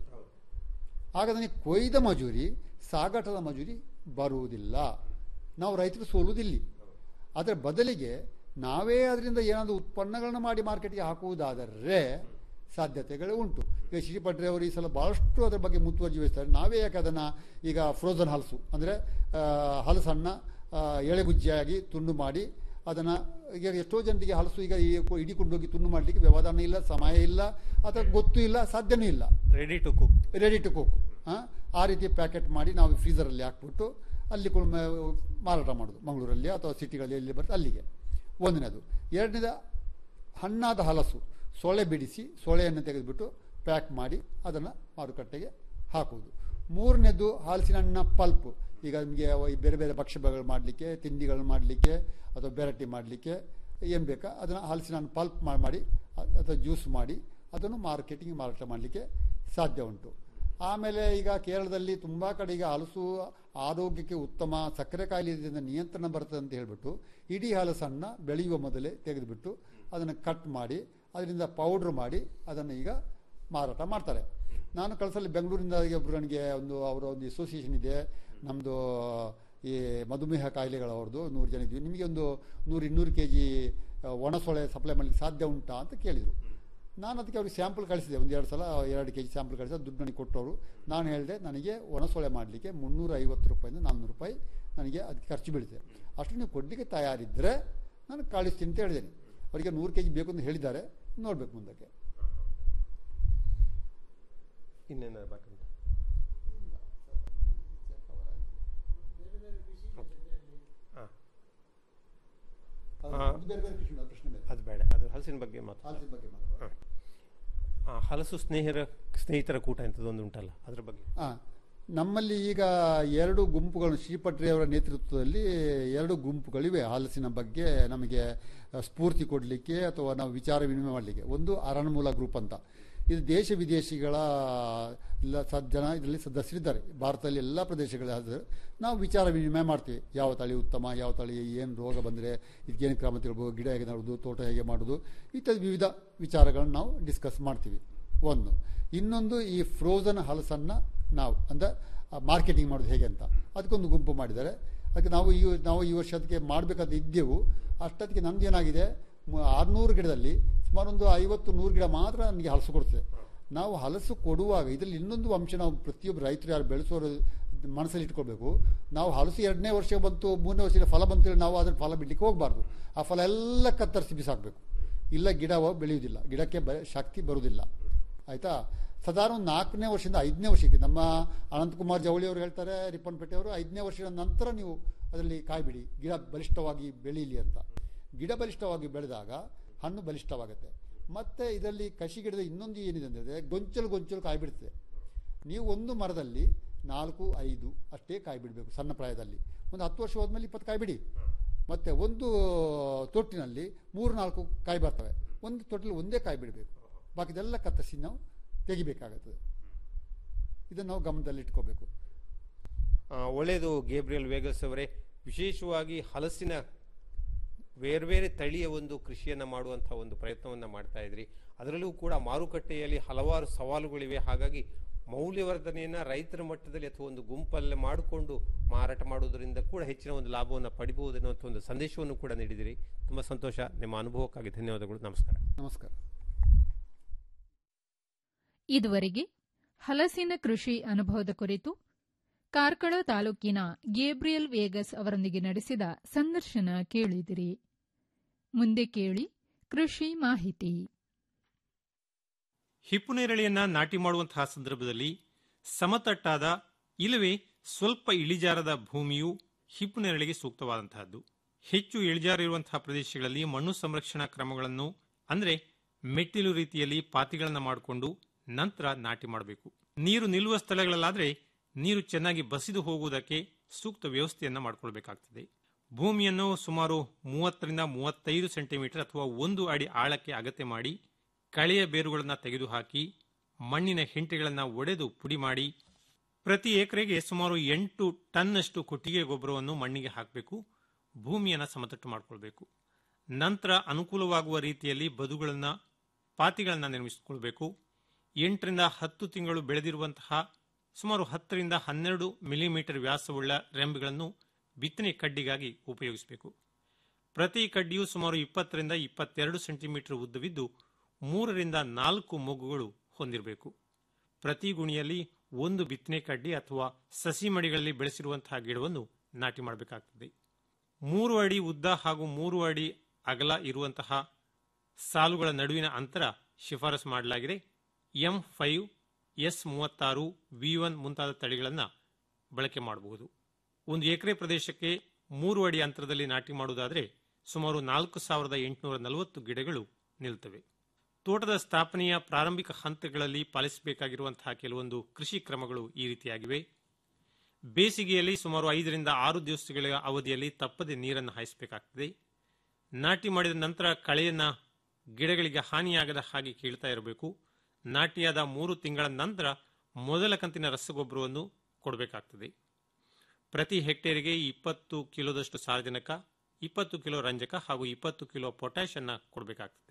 ಆಗ ನನಗೆ ಕೊಯ್ದ ಮಜೂರಿ ಸಾಗಾಟದ ಮಜೂರಿ ಬರುವುದಿಲ್ಲ ನಾವು ರೈತರು ಸೋಲುವುದಿಲ್ಲ ಅದರ ಬದಲಿಗೆ ನಾವೇ ಅದರಿಂದ ಏನಾದರೂ ಉತ್ಪನ್ನಗಳನ್ನು ಮಾಡಿ ಮಾರ್ಕೆಟ್ಗೆ ಹಾಕುವುದಾದರೆ ಸಾಧ್ಯತೆಗಳು ಉಂಟು ಈಗ ಶ್ರೀಪಟ್ರೆ ಅವರು ಈ ಸಲ ಭಾಳಷ್ಟು ಅದರ ಬಗ್ಗೆ ಮುತುವರ್ಜಿ ವಹಿಸ್ತಾರೆ ನಾವೇ ಯಾಕೆ ಅದನ್ನು ಈಗ ಫ್ರೋಝನ್ ಹಲಸು ಅಂದರೆ ಹಲಸನ್ನು ಆ, ಎಳೆಗುಜ್ಜೆಯಾಗಿ ತುಂಡು ಮಾಡಿ ಅದನ್ನು ಈಗ ಎಷ್ಟೋ ಜನರಿಗೆ ಹಲಸು ಈಗ ಈ ಕೊ- ಇಡೀ ಕೊಂಡೋಗಿ ತುಂಡು ಮಾಡಲಿಕ್ಕೆ ವ್ಯವಧಾನ ಇಲ್ಲ ಸಮಯ ಇಲ್ಲ ಅಥವಾ ಗೊತ್ತೂ ಇಲ್ಲ ಸಾಧ್ಯನೂ ಇಲ್ಲ ready to cook ready to cook ಆ ರೀತಿ ಪ್ಯಾಕೆಟ್ ಮಾಡಿ ನಾವು ಫ್ರೀಸರಲ್ಲಿ ಹಾಕ್ಬಿಟ್ಟು ಅಲ್ಲಿ ಕೊಂಡು ಮ- ಮಾರಾಟ ಮಾಡೋದು ಮಂಗಳೂರಲ್ಲಿ ಅಥವಾ ಸಿಟಿಗಳಲ್ಲಿ ಎಲ್ಲಿ ಬರುತ್ತೆ ಅಲ್ಲಿಗೆ ಒಂದನೇದು ಎರಡನೇದು ಹಣ್ಣಾದ ಹಲಸು ಸೊಳೆ ಬಿಡಿಸಿ ಸೊಳೆಯನ್ನು ತೆಗೆದುಬಿಟ್ಟು ಪ್ಯಾಕ್ ಮಾಡಿ ಅದನ್ನು ಮಾರುಕಟ್ಟೆಗೆ ಹಾಕುವುದು ಮೂರನೇದು ಹಲಸಿನ ಹಣ್ಣಿನ ಪಲ್ಪ್ ಈಗ ನಿಮಗೆ ಬೇರೆ ಬೇರೆ ಭಕ್ಷ್ಯಗಳು ಮಾಡಲಿಕ್ಕೆ ತಿಂಡಿಗಳು ಮಾಡಲಿಕ್ಕೆ ಅಥವಾ ಬೆರಟಿ ಮಾಡಲಿಕ್ಕೆ ಏನು ಬೇಕಾ ಅದನ್ನು ಹಲಸಿನ ಹಣ್ಣು ಪಲ್ಪ್ ಮಾಡಿ ಮಾಡಿ ಅ- ಅಥವಾ ಜ್ಯೂಸ್ ಮಾಡಿ ಅದನ್ನು ಮಾರ್ಕೆಟಿಂಗ್ ಮಾರಾಟ ಮಾಡಲಿಕ್ಕೆ ಸಾಧ್ಯ ಉಂಟು ಆಮೇಲೆ ಈಗ ಕೇರಳದಲ್ಲಿ ತುಂಬ ಕಡೆ ಈಗ ಹಲಸು ಆರೋಗ್ಯಕ್ಕೆ ಉತ್ತಮ ಸಕ್ಕರೆ ಕಾಯಿಲೆ ಇದರಿಂದ ನಿಯಂತ್ರಣ ಬರ್ತದೆ ಅಂತ ಹೇಳ್ಬಿಟ್ಟು ಇಡೀ ಹಲಸನ್ನು ಬೆಳೆಯುವ ಮೊದಲೇ ತೆಗೆದುಬಿಟ್ಟು ಅದನ್ನು ಕಟ್ ಮಾಡಿ ಅದರಿಂದ ಪೌಡ್ರ್ ಮಾಡಿ ಅದನ್ನು ಈಗ ಮಾರಾಟ ಮಾಡ್ತಾರೆ ನಾನು ಕಳಿಸಲ್ಲಿ ಬೆಂಗಳೂರಿಂದ ಈಗ ಒಬ್ರು ನನಗೆ ಒಂದು ಅವರ ಒಂದು ಅಸೋಸಿಯೇಷನ್ ಇದೆ ನಮ್ಮದು ಈ ಮಧುಮೇಹ ಕಾಯಿಲೆಗಳವ್ರದ್ದು ನೂರು ಜನ ಇದ್ವಿ ನಿಮಗೆ ಒಂದು ನೂರು ಇನ್ನೂರು ಕೆ ಜಿ ಒಣಸೊಳೆ ಸಪ್ಲೈ ಮಾಡಲಿಕ್ಕೆ ಸಾಧ್ಯ ಉಂಟಾ ಅಂತ ಕೇಳಿದರು ನಾನು ಅದಕ್ಕೆ ಅವ್ರಿಗೆ ಸ್ಯಾಂಪಲ್ ಕಳಿಸಿದೆ ಒಂದು ಎರಡು ಸಲ ಎರಡು ಕೆ ಜಿ ಸ್ಯಾಂಪಲ್ ಕಳಿಸಿದೆ ದುಡ್ಡು ನನಗೆ ಕೊಟ್ಟವರು ನಾನು ಹೇಳಿದೆ ನನಗೆ ಒಣಸೊಳೆ ಮಾಡಲಿಕ್ಕೆ ಮುನ್ನೂರ ಐವತ್ತು ರೂಪಾಯಿಂದ ನಾನ್ನೂರು ರೂಪಾಯಿ ನನಗೆ ಅದಕ್ಕೆ ಖರ್ಚು ಬೀಳುತ್ತೆ ಅಷ್ಟು ನೀವು ಕೊಡಲಿಕ್ಕೆ ತಯಾರಿದ್ದರೆ ನಾನು ಕಳಿಸ್ತೀನಿ ಅಂತ ಹೇಳಿದ್ದೇನೆ ಅವರಿಗೆ ನೂರು ಕೆ ಜಿ ಬೇಕು ಅಂತ ಹೇಳಿದ್ದಾರೆ ನೋಡಬೇಕು ಮುಂದಕ್ಕೆ ಇನ್ನೇನಾದ್ರು ಬಾಕಿ ಉಂಟಾ? ಹಾ. ಅದು ಆ, ಬೇರೆ ಬೇರೆ ಪ್ರಶ್ನೆ ಪ್ರಶ್ನೆ ಬೇರೆ ಅದು ಬೇಡ ಅದು ಹಲಸಿನ ಬಗ್ಗೆ ಮಾತು ಹಲಸಿನ ಬಗ್ಗೆ ಮಾತಾಡೋಣ. ಹಲಸು ಸ್ನೇಹಿತರ ಸ್ನೇಹಿತರ ಕೂಟ ಇಂಥದ್ದೊಂದು ಉಂಟಲ್ಲ ಅದ್ರ ಬಗ್ಗೆ ಆ, ನಮ್ಮಲ್ಲಿ ಈಗ ಎರಡು ಗುಂಪುಗಳು ಶ್ರೀಪಟ್ರಿಯವರ ನೇತೃತ್ವದಲ್ಲಿ ಎರಡು ಗುಂಪುಗಳಿವೆ ಹಲಸಿನ ಬಗ್ಗೆ ನಮಗೆ ಆ, ಸ್ಫೂರ್ತಿ ಕೊಡಲಿಕ್ಕೆ ಅಥವಾ ನಾವು ವಿಚಾರ ವಿನಿಮಯ ಮಾಡಲಿಕ್ಕೆ ಒಂದು ಅರಣ್ಮೂಲ ಗ್ರೂಪ್ ಅಂತ ಇದು ದೇಶ ವಿದೇಶಿಗಳ ಎಲ್ಲ ಸ ಜನ ಇದರಲ್ಲಿ ಸದಸ್ಯರಿದ್ದಾರೆ ಭಾರತದಲ್ಲಿ ಎಲ್ಲ ಪ್ರದೇಶಗಳ ಸದಸ್ಯರು. ನಾವು ವಿಚಾರ ವಿನಿಮಯ ಮಾಡ್ತೀವಿ ಯಾವ ತಳಿ ಉತ್ತಮ ಯಾವ ತಳಿ ಏನು ರೋಗ ಬಂದರೆ ಇದಕ್ಕೇನು ಕ್ರಮ ತಿಳ್ಬೋದು ಗಿಡ ಹೇಗೆ ಮಾಡೋದು ತೋಟ ಹೇಗೆ ಮಾಡೋದು ಇತ್ಯಾದಿ ವಿವಿಧ ವಿಚಾರಗಳನ್ನು ನಾವು ಡಿಸ್ಕಸ್ ಮಾಡ್ತೀವಿ ಒಂದು ಇನ್ನೊಂದು ಈ ಫ್ರೋಝನ್ ಹಲಸನ್ನು ನಾವು ಅಂದರೆ ಮಾರ್ಕೆಟಿಂಗ್ ಮಾಡೋದು ಹೇಗೆ ಅಂತ ಅದಕ್ಕೊಂದು ಗುಂಪು ಮಾಡಿದ್ದಾರೆ ಅದಕ್ಕೆ ನಾವು ಈ ನಾವು ಈ ವರ್ಷ ಅದಕ್ಕೆ ಮಾಡಬೇಕಾದ ಇದ್ದೆವು ಅಷ್ಟೊತ್ತಿಗೆ ನಮ್ದು ಏನಾಗಿದೆ ಆರುನೂರು ಗಿಡದಲ್ಲಿ ಸುಮಾರು ಒಂದು ಐವತ್ತು ನೂರು ಗಿಡ ಮಾತ್ರ ನನಗೆ ಹಲಸು ಕೊಡ್ತದೆ ನಾವು ಹಲಸು ಕೊಡುವಾಗ ಇದರಲ್ಲಿ ಇನ್ನೊಂದು ಅಂಶ ನಾವು ಪ್ರತಿಯೊಬ್ಬರು ರೈತರು ಯಾರು ಬೆಳೆಸೋರು ಮನಸ್ಸಲ್ಲಿ ಇಟ್ಕೊಳ್ಬೇಕು ನಾವು ಹಲಸು ಎರಡನೇ ವರ್ಷ ಬಂತು ಮೂರನೇ ವರ್ಷ ಫಲ ಬಂತು ಹೇಳಿ ನಾವು ಅದ್ರ ಫಲ ಬಿಡ್ಲಿಕ್ಕೆ ಹೋಗಬಾರ್ದು ಆ ಫಲ ಎಲ್ಲ ಕತ್ತರಿಸಿ ಬಿಸಾಕಬೇಕು ಇಲ್ಲ ಗಿಡ ಬೆಳೆಯುವುದಿಲ್ಲ ಗಿಡಕ್ಕೆ ಬ ಶಕ್ತಿ ಬರುವುದಿಲ್ಲ ಆಯಿತಾ ಸಾಧಾರಣ ಒಂದು ನಾಲ್ಕನೇ ವರ್ಷದಿಂದ ಐದನೇ ವರ್ಷಕ್ಕೆ ನಮ್ಮ ಅನಂತಕುಮಾರ್ ಜವಳಿ ಅವರು ಹೇಳ್ತಾರೆ ರಿಪ್ಪನ್ಪೇಟೆ ಅವರು ಐದನೇ ವರ್ಷದ ನಂತರ ನೀವು ಅದರಲ್ಲಿ ಕಾಯಿ ಬಿಡಿ ಗಿಡ ಬಲಿಷ್ಠವಾಗಿ ಬೆಳೀಲಿ ಅಂತ ಗಿಡ ಬಲಿಷ್ಠವಾಗಿ ಬೆಳೆದಾಗ ಹಣ್ಣು ಬಲಿಷ್ಠವಾಗುತ್ತೆ ಮತ್ತು ಇದರಲ್ಲಿ ಕಸಿ ಗಿಡದ ಇನ್ನೊಂದು ಏನಿದೆ ಅಂದರೆ ಗೊಂಚಲು ಗೊಂಚಲು ಕಾಯಿ ಬಿಡ್ತದೆ ನೀವು ಒಂದು ಮರದಲ್ಲಿ ನಾಲ್ಕು ಐದು ಅಷ್ಟೇ ಕಾಯಿ ಬಿಡಬೇಕು ಸಣ್ಣ ಪ್ರಾಯದಲ್ಲಿ ಒಂದು ಹತ್ತು ವರ್ಷ ಹೋದ್ಮೇಲೆ ಇಪ್ಪತ್ತು ಕಾಯಿ ಬಿಡಿ ಮತ್ತು ಒಂದು ತೊಟ್ಟಿನಲ್ಲಿ ಮೂರು ನಾಲ್ಕು ಕಾಯಿ ಬರ್ತವೆ ಒಂದು ತೊಟ್ಟಿಲಿ ಒಂದೇ ಕಾಯಿ ಬಿಡಬೇಕು ಬಾಕಿದೆಲ್ಲ ಕತ್ತರಿಸಿ ನಾವು ತೆಗಿಬೇಕಾಗುತ್ತದೆ ಇದನ್ನು ನಾವು ಗಮನದಲ್ಲಿ ಇಟ್ಕೋಬೇಕು ಆ, ಒಳ್ಳೆಯದು ಗೇಬ್ರಿಯಲ್ ವೇಗಸ್ ಅವರೇ ವಿಶೇಷವಾಗಿ ಹಲಸಿನ ಬೇರೆ ಬೇರೆ ತಳಿಯ ಒಂದು ಕೃಷಿಯನ್ನು ಮಾಡುವಂತಹ ಒಂದು ಪ್ರಯತ್ನವನ್ನು ಮಾಡ್ತಾ ಇದ್ರಿ ಅದರಲ್ಲೂ ಕೂಡ ಮಾರುಕಟ್ಟೆಯಲ್ಲಿ ಹಲವಾರು ಸವಾಲುಗಳಿವೆ ಹಾಗಾಗಿ ಮೌಲ್ಯವರ್ಧನೆಯನ್ನು ರೈತರ ಮಟ್ಟದಲ್ಲಿ ಅಥವಾ ಒಂದು ಗುಂಪಲ್ಲಿ ಮಾಡಿಕೊಂಡು ಮಾರಾಟ ಮಾಡುವುದರಿಂದ ಕೂಡ ಹೆಚ್ಚಿನ ಒಂದು ಲಾಭವನ್ನು ಪಡಿಬಹುದು ಎನ್ನುವಂಥ ಒಂದು ಸಂದೇಶವನ್ನು ಕೂಡ ನೀಡಿದಿರಿ ತುಂಬ ಸಂತೋಷ ನಿಮ್ಮ ಅನುಭವಕ್ಕಾಗಿ ಧನ್ಯವಾದಗಳು ನಮಸ್ಕಾರ ನಮಸ್ಕಾರ ಇದುವರೆಗೆ ಹಲಸಿನ ಕೃಷಿ ಅನುಭವದ ಕುರಿತು ಕಾರ್ಕಳ ತಾಲೂಕಿನ ಗೇಬ್ರಿಯಲ್ ವೇಗಸ್ ಅವರೊಂದಿಗೆ ನಡೆಸಿದ ಸಂದರ್ಶನ ಕೇಳಿದಿರಿ ಮುಂದೆ ಕೇಳಿ ಕೃಷಿ ಮಾಹಿತಿ ಹಿಪ್ಪುನೇರಳೆಯನ್ನ ನಾಟಿ ಮಾಡುವಂತಹ ಸಂದರ್ಭದಲ್ಲಿ ಸಮತಟ್ಟಾದ ಇಲ್ಲವೇ ಸ್ವಲ್ಪ ಇಳಿಜಾರದ ಭೂಮಿಯು ಹಿಪ್ಪುನೇರಳೆಗೆ ಸೂಕ್ತವಾದಂತಹದ್ದು ಹೆಚ್ಚು ಇಳಿಜಾರು ಇರುವಂತಹ ಪ್ರದೇಶಗಳಲ್ಲಿ ಮಣ್ಣು ಸಂರಕ್ಷಣಾ ಕ್ರಮಗಳನ್ನು ಅಂದರೆ ಮೆಟ್ಟಿಲು ರೀತಿಯಲ್ಲಿ ಪಾತಿಗಳನ್ನು ಮಾಡಿಕೊಂಡು ನಂತರ ನಾಟಿ ಮಾಡಬೇಕು ನೀರು ನಿಲ್ಲುವ ಸ್ಥಳಗಳಲ್ಲಾದರೆ ನೀರು ಚೆನ್ನಾಗಿ ಬಸಿದು ಹೋಗುವುದಕ್ಕೆ ಸೂಕ್ತ ವ್ಯವಸ್ಥೆಯನ್ನು ಮಾಡಿಕೊಳ್ಬೇಕಾಗ್ತದೆ ಭೂಮಿಯನ್ನು ಸುಮಾರು ಮೂವತ್ತರಿಂದ ಮೂವತ್ತೈದು ಸೆಂಟಿಮೀಟರ್ ಅಥವಾ ಒಂದು ಅಡಿ ಆಳಕ್ಕೆ ಅಗತ್ಯ ಮಾಡಿ ಕಳೆಯ ಬೇರುಗಳನ್ನು ತೆಗೆದುಹಾಕಿ ಮಣ್ಣಿನ ಹೆಂಟೆಗಳನ್ನು ಒಡೆದು ಪುಡಿ ಮಾಡಿ ಪ್ರತಿ ಎಕರೆಗೆ ಸುಮಾರು ಎಂಟು ಟನ್ನಷ್ಟು ಕೊಟ್ಟಿಗೆ ಗೊಬ್ಬರವನ್ನು ಮಣ್ಣಿಗೆ ಹಾಕಬೇಕು ಭೂಮಿಯನ್ನು ಸಮತಟ್ಟು ಮಾಡಿಕೊಳ್ಬೇಕು ನಂತರ ಅನುಕೂಲವಾಗುವ ರೀತಿಯಲ್ಲಿ ಬದುಗಳನ್ನು ಪಾತಿಗಳನ್ನು ನಿರ್ಮಿಸಿಕೊಳ್ಬೇಕು ಎಂಟರಿಂದ ಹತ್ತು ತಿಂಗಳು ಬೆಳೆದಿರುವಂತಹ ಸುಮಾರು ಹತ್ತರಿಂದ ಹನ್ನೆರಡು ಮಿಲಿಮೀಟರ್ ವ್ಯಾಸವುಳ್ಳ ರೆಂಬೆಗಳನ್ನು ಬಿತ್ತನೆ ಕಡ್ಡಿಗಾಗಿ ಉಪಯೋಗಿಸಬೇಕು ಪ್ರತಿ ಕಡ್ಡಿಯು ಸುಮಾರು ಇಪ್ಪತ್ತರಿಂದ ಇಪ್ಪತ್ತೆರಡು ಸೆಂಟಿಮೀಟರ್ ಉದ್ದವಿದ್ದು ಮೂರರಿಂದ ನಾಲ್ಕು ಮೊಗ್ಗುಗಳು ಹೊಂದಿರಬೇಕು ಪ್ರತಿ ಗುಣಿಯಲ್ಲಿ ಒಂದು ಬಿತ್ತನೆ ಕಡ್ಡಿ ಅಥವಾ ಸಸಿ ಮಡಿಗಳಲ್ಲಿ ಬೆಳೆಸಿರುವಂತಹ ಗಿಡವನ್ನು ನಾಟಿ ಮಾಡಬೇಕಾಗ್ತದೆ ಮೂರು ಅಡಿ ಉದ್ದ ಹಾಗೂ ಮೂರು ಅಡಿ ಅಗಲ ಇರುವಂತಹ ಸಾಲುಗಳ ನಡುವಿನ ಅಂತರ ಶಿಫಾರಸು ಮಾಡಲಾಗಿದೆ ಎಂ ಫೈವ್ ಎಸ್ ಮೂವತ್ತಾರು ವಿ ಒನ್ ಮುಂತಾದ ತಳಿಗಳನ್ನು ಬಳಕೆ ಮಾಡಬಹುದು ಒಂದು ಎಕರೆ ಪ್ರದೇಶಕ್ಕೆ ಮೂರು ಅಡಿ ಅಂತರದಲ್ಲಿ ನಾಟಿ ಮಾಡುವುದಾದರೆ ಸುಮಾರು ನಾಲ್ಕು ಸಾವಿರದ ಎಂಟುನೂರ ನಲವತ್ತು ಗಿಡಗಳು ನಿಲ್ತವೆ ತೋಟದ ಸ್ಥಾಪನೆಯ ಪ್ರಾರಂಭಿಕ ಹಂತಗಳಲ್ಲಿ ಪಾಲಿಸಬೇಕಾಗಿರುವಂತಹ ಕೆಲವೊಂದು ಕೃಷಿ ಕ್ರಮಗಳು ಈ ರೀತಿಯಾಗಿವೆ ಬೇಸಿಗೆಯಲ್ಲಿ ಸುಮಾರು ಐದರಿಂದ ಆರು ದಿವಸಗಳ ಅವಧಿಯಲ್ಲಿ ತಪ್ಪದೆ ನೀರನ್ನು ಹಾಯಿಸಬೇಕಾಗ್ತದೆ ನಾಟಿ ಮಾಡಿದ ನಂತರ ಕಳೆಯನ್ನ ಗಿಡಗಳಿಗೆ ಹಾನಿಯಾಗದ ಹಾಗೆ ಕೀಳ್ತಾ ಇರಬೇಕು ನಾಟಿಯಾದ ಮೂರು ತಿಂಗಳ ನಂತರ ಮೊದಲ ಕಂತಿನ ರಸಗೊಬ್ಬರವನ್ನು ಕೊಡಬೇಕಾಗ್ತದೆ ಪ್ರತಿ ಹೆಕ್ಟೇರಿಗೆ ಇಪ್ಪತ್ತು ಕಿಲೋದಷ್ಟು ಸಾರಜನಕ ಇಪ್ಪತ್ತು ಕಿಲೋ ರಂಜಕ ಹಾಗೂ ಇಪ್ಪತ್ತು ಕಿಲೋ ಪೊಟ್ಯಾಷ್ ಅನ್ನ ಕೊಡಬೇಕಾಗ್ತದೆ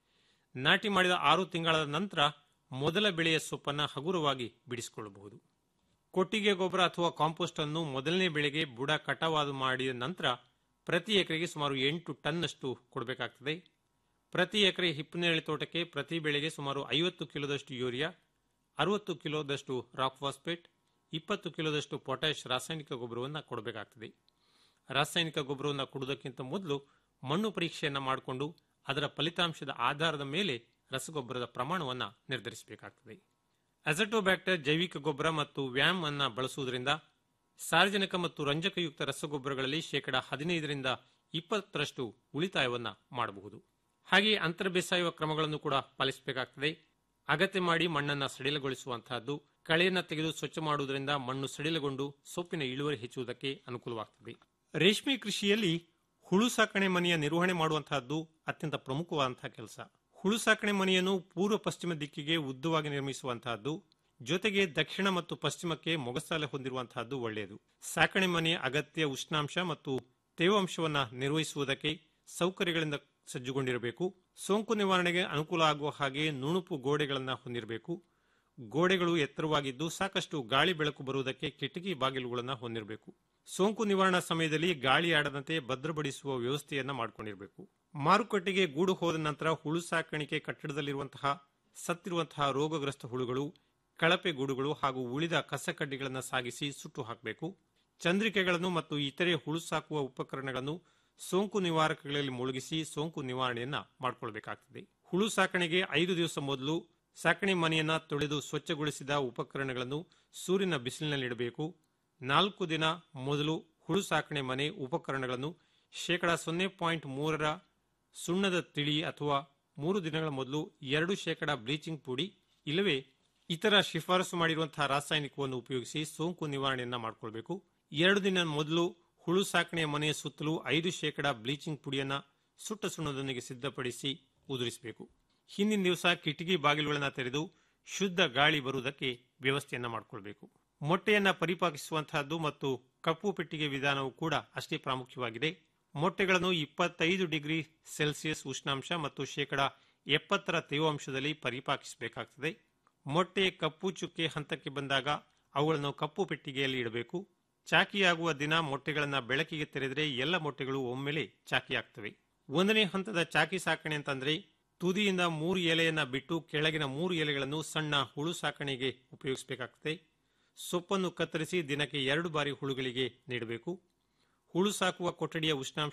ನಾಟಿ ಮಾಡಿದ ಆರು ತಿಂಗಳ ನಂತರ ಮೊದಲ ಬೆಳೆಯ ಸೊಪ್ಪನ್ನು ಹಗುರವಾಗಿ ಬಿಡಿಸಿಕೊಳ್ಳಬಹುದು ಕೊಟ್ಟಿಗೆ ಗೊಬ್ಬರ ಅಥವಾ ಕಾಂಪೋಸ್ಟ್ ಅನ್ನು ಮೊದಲನೇ ಬೆಳೆಗೆ ಬುಡ ಕಟಾವಾದ ಮಾಡಿದ ನಂತರ ಪ್ರತಿ ಎಕರೆಗೆ ಸುಮಾರು ಎಂಟು ಟನ್ನಷ್ಟು ಕೊಡಬೇಕಾಗ್ತದೆ ಪ್ರತಿ ಎಕರೆ ಹಿಪ್ಪನೇರಳೆ ತೋಟಕ್ಕೆ ಪ್ರತಿ ಬೆಳೆಗೆ ಸುಮಾರು ಐವತ್ತು ಕಿಲೋದಷ್ಟು ಯೂರಿಯಾ ಅರವತ್ತು ಕಿಲೋದಷ್ಟು ರಾಕ್ ಫಾಸ್ಫೇಟ್ ಇಪ್ಪತ್ತು ಕಿಲೋದಷ್ಟು ಪೊಟ್ಯಾಷ್ ರಾಸಾಯನಿಕ ಗೊಬ್ಬರವನ್ನು ಕೊಡಬೇಕಾಗ್ತದೆ ರಾಸಾಯನಿಕ ಗೊಬ್ಬರವನ್ನು ಕೊಡುವುದಕ್ಕಿಂತ ಮೊದಲು ಮಣ್ಣು ಪರೀಕ್ಷೆಯನ್ನು ಮಾಡಿಕೊಂಡು ಅದರ ಫಲಿತಾಂಶದ ಆಧಾರದ ಮೇಲೆ ರಸಗೊಬ್ಬರದ ಪ್ರಮಾಣವನ್ನು ನಿರ್ಧರಿಸಬೇಕಾಗ್ತದೆ ಅಜಟೋಬ್ಯಾಕ್ಟರ್ ಜೈವಿಕ ಗೊಬ್ಬರ ಮತ್ತು ವ್ಯಾಮ್ ಅನ್ನ ಬಳಸುವುದರಿಂದ ಸಾರ್ವಜನಿಕ ಮತ್ತು ರಂಜಕಯುಕ್ತ ರಸಗೊಬ್ಬರಗಳಲ್ಲಿ ಶೇಕಡಾ ಹದಿನೈದರಿಂದ ಇಪ್ಪತ್ತರಷ್ಟು ಉಳಿತಾಯವನ್ನ ಮಾಡಬಹುದು ಹಾಗೆಯೇ ಅಂತರ ಬೇಸಾಯುವ ಕ್ರಮಗಳನ್ನು ಕೂಡ ಪಾಲಿಸಬೇಕಾಗ್ತದೆ ಅಗತ್ಯ ಮಾಡಿ ಮಣ್ಣನ್ನು ಸಡಿಲಗೊಳಿಸುವಂತಹದ್ದು ಕಳೆಯನ್ನು ತೆಗೆದು ಸ್ವಚ್ಛ ಮಾಡುವುದರಿಂದ ಮಣ್ಣು ಸಡಿಲಗೊಂಡು ಸೊಪ್ಪಿನ ಇಳುವರಿ ಹೆಚ್ಚುವುದಕ್ಕೆ ಅನುಕೂಲವಾಗ್ತದೆ ರೇಷ್ಮೆ ಕೃಷಿಯಲ್ಲಿ ಹುಳು ಸಾಕಣೆ ಮನೆಯ ನಿರ್ವಹಣೆ ಮಾಡುವಂತಹದ್ದು ಅತ್ಯಂತ ಪ್ರಮುಖವಾದಂತಹ ಕೆಲಸ ಹುಳು ಸಾಕಣೆ ಮನೆಯನ್ನು ಪೂರ್ವ ಪಶ್ಚಿಮ ದಿಕ್ಕಿಗೆ ಉದ್ದವಾಗಿ ನಿರ್ಮಿಸುವಂತಹದ್ದು ಜೊತೆಗೆ ದಕ್ಷಿಣ ಮತ್ತು ಪಶ್ಚಿಮಕ್ಕೆ ಮೊಗಸಾಲೆ ಹೊಂದಿರುವಂತಹದ್ದು ಒಳ್ಳೆಯದು ಸಾಕಣೆ ಮನೆಯ ಅಗತ್ಯ ಉಷ್ಣಾಂಶ ಮತ್ತು ತೇವಾಂಶವನ್ನು ನಿರ್ವಹಿಸುವುದಕ್ಕೆ ಸೌಕರ್ಯಗಳಿಂದ ಸಜ್ಜುಗೊಂಡಿರಬೇಕು ಸೋಂಕು ನಿವಾರಣೆಗೆ ಅನುಕೂಲ ಆಗುವ ಹಾಗೆ ನುಣುಪು ಗೋಡೆಗಳನ್ನು ಹೊಂದಿರಬೇಕು ಗೋಡೆಗಳು ಎತ್ತರವಾಗಿದ್ದು ಸಾಕಷ್ಟು ಗಾಳಿ ಬೆಳಕು ಬರುವುದಕ್ಕೆ ಕಿಟಕಿ ಬಾಗಿಲುಗಳನ್ನು ಹೊಂದಿರಬೇಕು ಸೋಂಕು ನಿವಾರಣಾ ಸಮಯದಲ್ಲಿ ಗಾಳಿ ಆಡದಂತೆ ಭದ್ರಪಡಿಸುವ ವ್ಯವಸ್ಥೆಯನ್ನ ಮಾಡಿಕೊಂಡಿರಬೇಕು ಮಾರುಕಟ್ಟೆಗೆ ಗೂಡು ಹೋದ ನಂತರ ಹುಳು ಸಾಕಾಣಿಕೆ ಕಟ್ಟಡದಲ್ಲಿರುವಂತಹ ಸತ್ತಿರುವಂತಹ ರೋಗಗ್ರಸ್ತ ಹುಳುಗಳು ಕಳಪೆ ಗೂಡುಗಳು ಹಾಗೂ ಉಳಿದ ಕಸಕಡ್ಡಿಗಳನ್ನು ಸಾಗಿಸಿ ಸುಟ್ಟು ಹಾಕಬೇಕು ಚಂದ್ರಿಕೆಗಳನ್ನು ಮತ್ತು ಇತರೆ ಹುಳು ಸಾಕುವ ಉಪಕರಣಗಳನ್ನು ಸೋಂಕು ನಿವಾರಕಗಳಲ್ಲಿ ಮುಳುಗಿಸಿ ಸೋಂಕು ನಿವಾರಣೆಯನ್ನ ಮಾಡಿಕೊಳ್ಬೇಕಾಗ್ತದೆ ಹುಳು ಸಾಕಣೆಗೆ ಐದು ದಿವಸ ಮೊದಲು ಸಾಕಣೆ ಮನೆಯನ್ನ ತೊಳೆದು ಸ್ವಚ್ಛಗೊಳಿಸಿದ ಉಪಕರಣಗಳನ್ನು ಸೂರ್ಯನ ಬಿಸಿಲಿನಲ್ಲಿಡಬೇಕು ನಾಲ್ಕು ದಿನ ಮೊದಲು ಹುಳು ಸಾಕಣೆ ಮನೆ ಉಪಕರಣಗಳನ್ನು ಶೇಕಡ ಸೊನ್ನೆ ಪಾಯಿಂಟ್ ಮೂರರ ಸುಣ್ಣದ ತಿಳಿ ಅಥವಾ ಮೂರು ದಿನಗಳ ಮೊದಲು ಎರಡು ಶೇಕಡ ಬ್ಲೀಚಿಂಗ್ ಪುಡಿ ಇಲ್ಲವೇ ಇತರ ಶಿಫಾರಸು ಮಾಡಿರುವಂತಹ ರಾಸಾಯನಿಕವನ್ನು ಉಪಯೋಗಿಸಿ ಸೋಂಕು ನಿವಾರಣೆಯನ್ನ ಮಾಡಿಕೊಳ್ಬೇಕು ಎರಡು ದಿನ ಮೊದಲು ಹುಳು ಸಾಕಣೆಯ ಮನೆಯ ಸುತ್ತಲೂ ಐದು ಶೇಕಡ ಬ್ಲೀಚಿಂಗ್ ಪುಡಿಯನ್ನ ಸುಟ್ಟ ಸುಣ್ಣದೊಂದಿಗೆ ಸಿದ್ಧಪಡಿಸಿ ಉದುರಿಸಬೇಕು ಹಿಂದಿನ ದಿವಸ ಕಿಟಕಿ ಬಾಗಿಲುಗಳನ್ನು ತೆರೆದು ಶುದ್ಧ ಗಾಳಿ ಬರುವುದಕ್ಕೆ ವ್ಯವಸ್ಥೆಯನ್ನ ಮಾಡಿಕೊಳ್ಬೇಕು ಮೊಟ್ಟೆಯನ್ನ ಪರಿಪಾಕಿಸುವಂತಹದ್ದು ಮತ್ತು ಕಪ್ಪು ಪೆಟ್ಟಿಗೆ ವಿಧಾನವು ಕೂಡ ಅಷ್ಟೇ ಪ್ರಾಮುಖ್ಯವಾಗಿದೆ ಮೊಟ್ಟೆಗಳನ್ನು ಇಪ್ಪತ್ತೈದು ಡಿಗ್ರಿ ಸೆಲ್ಸಿಯಸ್ ಉಷ್ಣಾಂಶ ಮತ್ತು ಶೇಕಡ ಎಪ್ಪತ್ತರ ತೇವಾಂಶದಲ್ಲಿ ಪರಿಪಾಕಿಸಬೇಕಾಗ್ತದೆ ಮೊಟ್ಟೆ ಕಪ್ಪು ಚುಕ್ಕೆ ಹಂತಕ್ಕೆ ಬಂದಾಗ ಅವುಗಳನ್ನು ಕಪ್ಪು ಪೆಟ್ಟಿಗೆಯಲ್ಲಿ ಇಡಬೇಕು ಚಾಕಿಯಾಗುವ ದಿನ ಮೊಟ್ಟೆಗಳನ್ನು ಬೆಳಕಿಗೆ ತೆರೆದರೆ ಎಲ್ಲ ಮೊಟ್ಟೆಗಳು ಒಮ್ಮೆಲೆ ಚಾಕಿಯಾಗ್ತವೆ ಒಂದನೇ ಹಂತದ ಚಾಕಿ ಸಾಕಣೆ ಅಂತಂದ್ರೆ ತುದಿಯಿಂದ ಮೂರು ಎಲೆಯನ್ನ ಬಿಟ್ಟು ಕೆಳಗಿನ ಮೂರು ಎಲೆಗಳನ್ನು ಸಣ್ಣ ಹುಳು ಸಾಕಣೆಗೆ ಉಪಯೋಗಿಸಬೇಕಾಗ್ತದೆ ಸೊಪ್ಪನ್ನು ಕತ್ತರಿಸಿ ದಿನಕ್ಕೆ ಎರಡು ಬಾರಿ ಹುಳುಗಳಿಗೆ ನೀಡಬೇಕು ಹುಳು ಸಾಕುವ ಕೊಠಡಿಯ ಉಷ್ಣಾಂಶ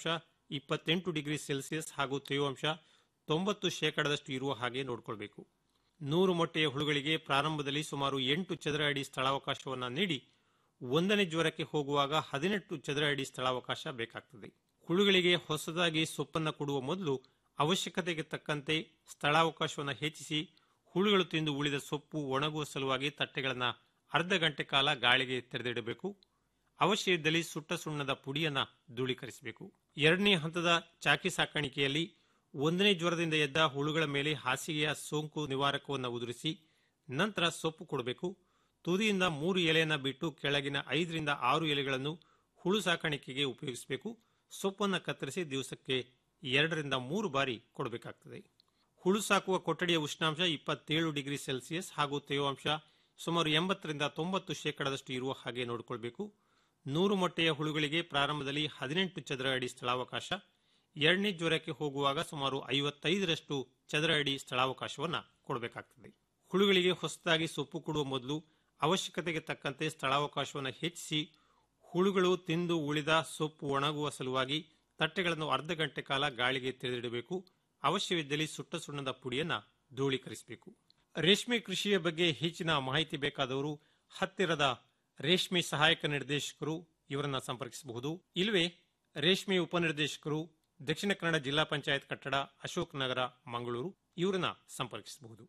ಇಪ್ಪತ್ತೆಂಟು ಡಿಗ್ರಿ ಸೆಲ್ಸಿಯಸ್ ಹಾಗೂ ತೇವಾಂಶ ತೊಂಬತ್ತು ಶೇಕಡದಷ್ಟು ಇರುವ ಹಾಗೆ ನೋಡಿಕೊಳ್ಬೇಕು ನೂರು ಮೊಟ್ಟೆಯ ಹುಳುಗಳಿಗೆ ಪ್ರಾರಂಭದಲ್ಲಿ ಸುಮಾರು ಎಂಟು ಚದರ ಅಡಿ ಸ್ಥಳಾವಕಾಶವನ್ನು ನೀಡಿ ಒಂದನೇ ಜ್ವರಕ್ಕೆ ಹೋಗುವಾಗ ಹದಿನೆಂಟು ಚದರ ಅಡಿ ಸ್ಥಳಾವಕಾಶ ಬೇಕಾಗ್ತದೆ ಹುಳುಗಳಿಗೆ ಹೊಸದಾಗಿ ಸೊಪ್ಪನ್ನು ಕೊಡುವ ಮೊದಲು ಅವಶ್ಯಕತೆಗೆ ತಕ್ಕಂತೆ ಸ್ಥಳಾವಕಾಶವನ್ನು ಹೆಚ್ಚಿಸಿ ಹುಳುಗಳು ತಿಂದು ಉಳಿದ ಸೊಪ್ಪು ಒಣಗುವ ಸಲುವಾಗಿ ತಟ್ಟೆಗಳನ್ನು ಅರ್ಧ ಗಂಟೆ ಕಾಲ ಗಾಳಿಗೆ ತೆರೆದಿಡಬೇಕು ಅವಶ್ಯ ಇದ್ದಲ್ಲಿ ಸುಟ್ಟ ಸುಣ್ಣದ ಪುಡಿಯನ್ನ ಧೂಳೀಕರಿಸಬೇಕು ಎರಡನೇ ಹಂತದ ಚಾಕಿ ಸಾಕಾಣಿಕೆಯಲ್ಲಿ ಒಂದನೇ ಜ್ವರದಿಂದ ಎದ್ದ ಹುಳುಗಳ ಮೇಲೆ ಹಾಸಿಗೆಯ ಸೋಂಕು ನಿವಾರಕವನ್ನು ಉದುರಿಸಿ ನಂತರ ಸೊಪ್ಪು ಕೊಡಬೇಕು ತುದಿಯಿಂದ ಮೂರು ಎಲೆಯನ್ನು ಬಿಟ್ಟು ಕೆಳಗಿನ ಐದರಿಂದ ಆರು ಎಲೆಗಳನ್ನು ಹುಳು ಸಾಕಾಣಿಕೆಗೆ ಉಪಯೋಗಿಸಬೇಕು ಸೊಪ್ಪನ್ನು ಕತ್ತರಿಸಿ ದಿವಸಕ್ಕೆ ಎರಡರಿಂದ ಮೂರು ಬಾರಿ ಕೊಡಬೇಕಾಗ್ತದೆ ಹುಳು ಸಾಕುವ ಕೊಠಡಿಯ ಉಷ್ಣಾಂಶ ಇಪ್ಪತ್ತೇಳು ಡಿಗ್ರಿ ಸೆಲ್ಸಿಯಸ್ ಹಾಗೂ ತೇವಾಂಶ ಸುಮಾರು ಎಂಬತ್ತರಿಂದ ತೊಂಬತ್ತು ಶೇಕಡದಷ್ಟು ಇರುವ ಹಾಗೆ ನೋಡಿಕೊಳ್ಬೇಕು ನೂರು ಮೊಟ್ಟೆಯ ಹುಳುಗಳಿಗೆ ಪ್ರಾರಂಭದಲ್ಲಿ ಹದಿನೆಂಟು ಚದರ ಅಡಿ ಸ್ಥಳಾವಕಾಶ ಎರಡನೇ ಜ್ವರಕ್ಕೆ ಹೋಗುವಾಗ ಸುಮಾರು ಐವತ್ತೈದರಷ್ಟು ಚದರ ಅಡಿ ಸ್ಥಳಾವಕಾಶವನ್ನು ಕೊಡಬೇಕಾಗ್ತದೆ ಹುಳುಗಳಿಗೆ ಹೊಸದಾಗಿ ಸೊಪ್ಪು ಕೊಡುವ ಮೊದಲು ಅವಶ್ಯಕತೆಗೆ ತಕ್ಕಂತೆ ಸ್ಥಳಾವಕಾಶವನ್ನು ಹೆಚ್ಚಿಸಿ ಹುಳುಗಳು ತಿಂದು ಉಳಿದ ಸೊಪ್ಪು ಒಣಗುವ ಸಲುವಾಗಿ ತಟ್ಟೆಗಳನ್ನು ಅರ್ಧ ಗಂಟೆ ಕಾಲ ಗಾಳಿಗೆ ತೆರೆದಿಡಬೇಕು ಅವಶ್ಯವಿದ್ದಲ್ಲಿ ಸುಟ್ಟ ಸುಣ್ಣದ ಪುಡಿಯನ್ನ ಧೂಳೀಕರಿಸಬೇಕು ರೇಷ್ಮೆ ಕೃಷಿಯ ಬಗ್ಗೆ ಹೆಚ್ಚಿನ ಮಾಹಿತಿ ಬೇಕಾದವರು ಹತ್ತಿರದ ರೇಷ್ಮೆ ಸಹಾಯಕ ನಿರ್ದೇಶಕರು ಇವರನ್ನ ಸಂಪರ್ಕಿಸಬಹುದು ಇಲ್ಲವೇ ರೇಷ್ಮೆ ಉಪನಿರ್ದೇಶಕರು ದಕ್ಷಿಣ ಕನ್ನಡ ಜಿಲ್ಲಾ ಪಂಚಾಯತ್ ಕಟ್ಟಡ ಅಶೋಕ್ ನಗರ ಮಂಗಳೂರು ಇವರನ್ನ ಸಂಪರ್ಕಿಸಬಹುದು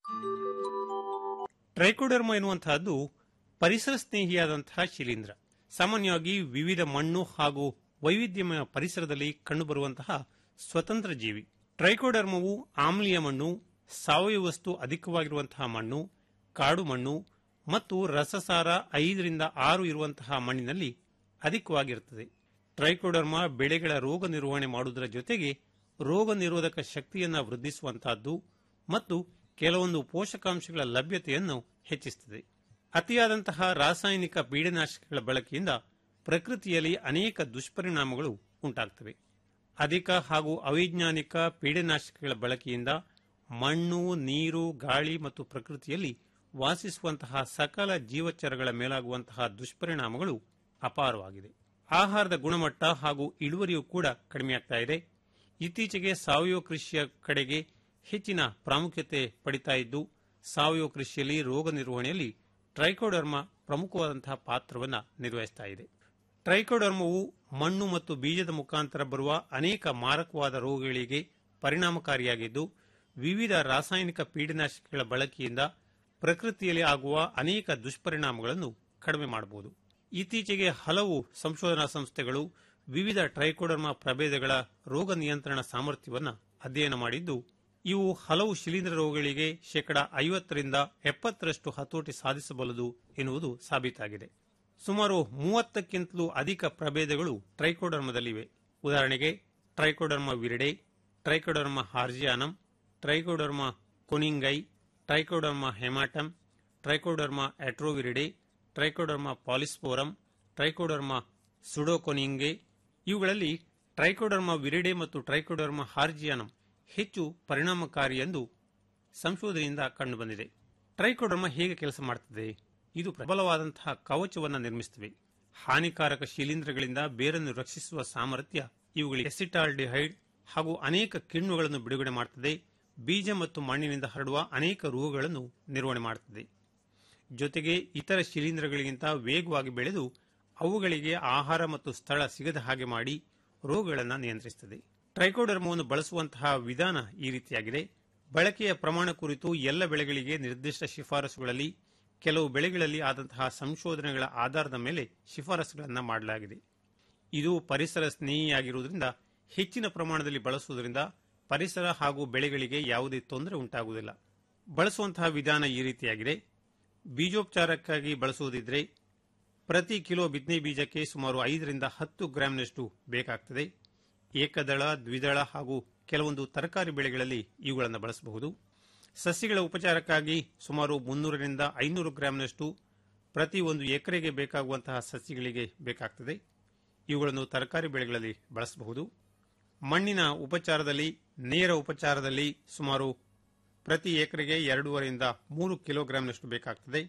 ಟ್ರೈಕೋಡರ್ಮ ಎನ್ನುವಂತಹದ್ದು ಪರಿಸರ ಸ್ನೇಹಿಯಾದಂತಹ ಶಿಲೀಂಧ್ರ ಸಾಮಾನ್ಯವಾಗಿ ವಿವಿಧ ಮಣ್ಣು ಹಾಗೂ ವೈವಿಧ್ಯಮಯ ಪರಿಸರದಲ್ಲಿ ಕಂಡುಬರುವಂತಹ ಸ್ವತಂತ್ರ ಜೀವಿ ಟ್ರೈಕೋಡರ್ಮವು ಆಮ್ಲೀಯ ಮಣ್ಣು ಸಾವಯವ ವಸ್ತು ಅಧಿಕವಾಗಿರುವಂತಹ ಮಣ್ಣು ಕಾಡು ಮಣ್ಣು ಮತ್ತು ರಸಸಾರ ಐದರಿಂದ ಆರು ಇರುವಂತಹ ಮಣ್ಣಿನಲ್ಲಿ ಅಧಿಕವಾಗಿರುತ್ತದೆ ಟ್ರೈಕೋಡರ್ಮ ಬೆಳೆಗಳ ರೋಗ ನಿರ್ವಹಣೆ ಮಾಡುವುದರ ಜೊತೆಗೆ ರೋಗ ನಿರೋಧಕ ಶಕ್ತಿಯನ್ನು ವೃದ್ಧಿಸುವಂತಹದ್ದು ಮತ್ತು ಕೆಲವೊಂದು ಪೋಷಕಾಂಶಗಳ ಲಭ್ಯತೆಯನ್ನು ಹೆಚ್ಚಿಸುತ್ತದೆ ಅತಿಯಾದಂತಹ ರಾಸಾಯನಿಕ ಪೀಡನಾಶಕಗಳ ಬಳಕೆಯಿಂದ ಪ್ರಕೃತಿಯಲ್ಲಿ ಅನೇಕ ದುಷ್ಪರಿಣಾಮಗಳು ಉಂಟಾಗ್ತವೆ ಅಧಿಕ ಹಾಗೂ ಅವೈಜ್ಞಾನಿಕ ಪೀಡನಾಶಕಗಳ ಬಳಕೆಯಿಂದ ಮಣ್ಣು ನೀರು ಗಾಳಿ ಮತ್ತು ಪ್ರಕೃತಿಯಲ್ಲಿ ವಾಸಿಸುವಂತಹ ಸಕಲ ಜೀವಚರಗಳ ಮೇಲಾಗುವಂತಹ ದುಷ್ಪರಿಣಾಮಗಳು ಅಪಾರವಾಗಿದೆ ಆಹಾರದ ಗುಣಮಟ್ಟ ಹಾಗೂ ಇಳುವರಿಯೂ ಕೂಡ ಕಡಿಮೆಯಾಗ್ತಾ ಇದೆ ಇತ್ತೀಚೆಗೆ ಸಾವಯವ ಕೃಷಿಯ ಕಡೆಗೆ ಹೆಚ್ಚಿನ ಪ್ರಾಮುಖ್ಯತೆ ಪಡಿತಾ ಇದ್ದು ಸಾವಯವ ಕೃಷಿಯಲ್ಲಿ ರೋಗ ನಿರ್ವಹಣೆಯಲ್ಲಿ ಟ್ರೈಕೋಡರ್ಮ ಪ್ರಮುಖವಾದಂತಹ ಪಾತ್ರವನ್ನು ನಿರ್ವಹಿಸ್ತಾ ಇದೆ ಟ್ರೈಕೋಡರ್ಮವು ಮಣ್ಣು ಮತ್ತು ಬೀಜದ ಮುಖಾಂತರ ಬರುವ ಅನೇಕ ಮಾರಕವಾದ ರೋಗಗಳಿಗೆ ಪರಿಣಾಮಕಾರಿಯಾಗಿದ್ದು ವಿವಿಧ ರಾಸಾಯನಿಕ ಪೀಡನಾಶಕಗಳ ಬಳಕೆಯಿಂದ ಪ್ರಕೃತಿಯಲ್ಲಿ ಆಗುವ ಅನೇಕ ದುಷ್ಪರಿಣಾಮಗಳನ್ನು ಕಡಿಮೆ ಮಾಡಬಹುದು ಇತ್ತೀಚೆಗೆ ಹಲವು ಸಂಶೋಧನಾ ಸಂಸ್ಥೆಗಳು ವಿವಿಧ ಟ್ರೈಕೋಡರ್ಮಾ ಪ್ರಭೇದಗಳ ರೋಗ ನಿಯಂತ್ರಣ ಸಾಮರ್ಥ್ಯವನ್ನು ಅಧ್ಯಯನ ಮಾಡಿದ್ದು ಇವು ಹಲವು ಶಿಲೀಂಧ್ರ ರೋಗಗಳಿಗೆ ಶೇಕಡ ಐವತ್ತರಿಂದ ಎಪ್ಪತ್ತರಷ್ಟು ಹತೋಟಿ ಸಾಧಿಸಬಲ್ಲದು ಎನ್ನುವುದು ಸಾಬೀತಾಗಿದೆ ಸುಮಾರು ಮೂವತ್ತಕ್ಕಿಂತಲೂ ಅಧಿಕ ಪ್ರಭೇದಗಳು ಟ್ರೈಕೋಡರ್ಮದಲ್ಲಿವೆ ಉದಾಹರಣೆಗೆ Trichoderma viride Trichoderma harzianum Trichoderma koningii Trichoderma hamatum Trichoderma atroviride Trichoderma polysporum Trichoderma pseudokoningii ಇವುಗಳಲ್ಲಿ ಟ್ರೈಕೋಡರ್ಮ ವಿರಿಡೆ ಮತ್ತು ಟ್ರೈಕೋಡರ್ಮ ಹಾರ್ಜಿಯಾನಮ್ ಹೆಚ್ಚು ಪರಿಣಾಮಕಾರಿ ಎಂದು ಸಂಶೋಧನೆಯಿಂದ ಕಂಡುಬಂದಿದೆ ಟ್ರೈಕೋಡರ್ಮ ಹೇಗೆ ಕೆಲಸ ಮಾಡುತ್ತದೆ ಇದು ಪ್ರಬಲವಾದಂತಹ ಕವಚವನ್ನು ನಿರ್ಮಿಸುತ್ತವೆ ಹಾನಿಕಾರಕ ಶಿಲೀಂಧ್ರಗಳಿಂದ ಬೇರನ್ನು ರಕ್ಷಿಸುವ ಸಾಮರ್ಥ್ಯ ಇವುಗಳಿಗೆ ಎಸಿಟಾಲ್ಡಿಹೈಡ್ ಹಾಗೂ ಅನೇಕ ಕಿಣ್ವಗಳನ್ನು ಬಿಡುಗಡೆ ಮಾಡುತ್ತದೆ ಬೀಜ ಮತ್ತು ಮಣ್ಣಿನಿಂದ ಹರಡುವ ಅನೇಕ ರೋಗಗಳನ್ನು ನಿರ್ವಹಣೆ ಮಾಡುತ್ತದೆ ಜೊತೆಗೆ ಇತರ ಶಿಲೀಂಧ್ರಗಳಿಗಿಂತ ವೇಗವಾಗಿ ಬೆಳೆದು ಅವುಗಳಿಗೆ ಆಹಾರ ಮತ್ತು ಸ್ಥಳ ಸಿಗದ ಹಾಗೆ ಮಾಡಿ ರೋಗಗಳನ್ನು ನಿಯಂತ್ರಿಸುತ್ತದೆ ಟ್ರೈಕೋಡರ್ಮವನ್ನು ಬಳಸುವಂತಹ ವಿಧಾನ ಈ ರೀತಿಯಾಗಿದೆ ಬಳಕೆಯ ಪ್ರಮಾಣ ಕುರಿತು ಎಲ್ಲ ಬೆಳೆಗಳಿಗೆ ನಿರ್ದಿಷ್ಟ ಶಿಫಾರಸುಗಳಲ್ಲಿ ಕೆಲವು ಬೆಳೆಗಳಲ್ಲಿ ಆದಂತಹ ಸಂಶೋಧನೆಗಳ ಆಧಾರದ ಮೇಲೆ ಶಿಫಾರಸುಗಳನ್ನು ಮಾಡಲಾಗಿದೆ ಇದು ಪರಿಸರ ಸ್ನೇಹಿಯಾಗಿರುವುದರಿಂದ ಹೆಚ್ಚಿನ ಪ್ರಮಾಣದಲ್ಲಿ ಬಳಸುವುದರಿಂದ ಪರಿಸರ ಹಾಗೂ ಬೆಳೆಗಳಿಗೆ ಯಾವುದೇ ತೊಂದರೆ ಉಂಟಾಗುವುದಿಲ್ಲ ಬಳಸುವಂತಹ ವಿಧಾನ ಈ ರೀತಿಯಾಗಿದೆ ಬೀಜೋಪಚಾರಕ್ಕಾಗಿ ಬಳಸುವುದಿದ್ರೆ ಪ್ರತಿ ಕಿಲೋ ಬಿತ್ತನೆ ಬೀಜಕ್ಕೆ ಸುಮಾರು ಐದರಿಂದ ಹತ್ತು ಗ್ರಾಂನಷ್ಟು ಬೇಕಾಗ್ತದೆ ಏಕದಳ ದ್ವಿದಳ ಹಾಗೂ ಕೆಲವೊಂದು ತರಕಾರಿ ಬೆಳೆಗಳಲ್ಲಿ ಇವುಗಳನ್ನು ಬಳಸಬಹುದು ಸಸ್ಯಗಳ ಉಪಚಾರಕ್ಕಾಗಿ ಸುಮಾರು ಮುನ್ನೂರರಿಂದ ಐನೂರು ಗ್ರಾಂನಷ್ಟು ಪ್ರತಿ ಒಂದು ಎಕರೆಗೆ ಬೇಕಾಗುವಂತಹ ಸಸ್ಯಗಳಿಗೆ ಬೇಕಾಗ್ತದೆ ಇವುಗಳನ್ನು ತರಕಾರಿ ಬೆಳೆಗಳಲ್ಲಿ ಬಳಸಬಹುದು ಮಣ್ಣಿನ ಉಪಚಾರದಲ್ಲಿ ನೇರ ಉಪಚಾರದಲ್ಲಿ ಸುಮಾರು ಪ್ರತಿ ಎಕರೆಗೆ ಎರಡೂವರೆಯಿಂದ ಮೂರು ಕಿಲೋಗ್ರಾಂನಷ್ಟು ಬೇಕಾಗ್ತದೆ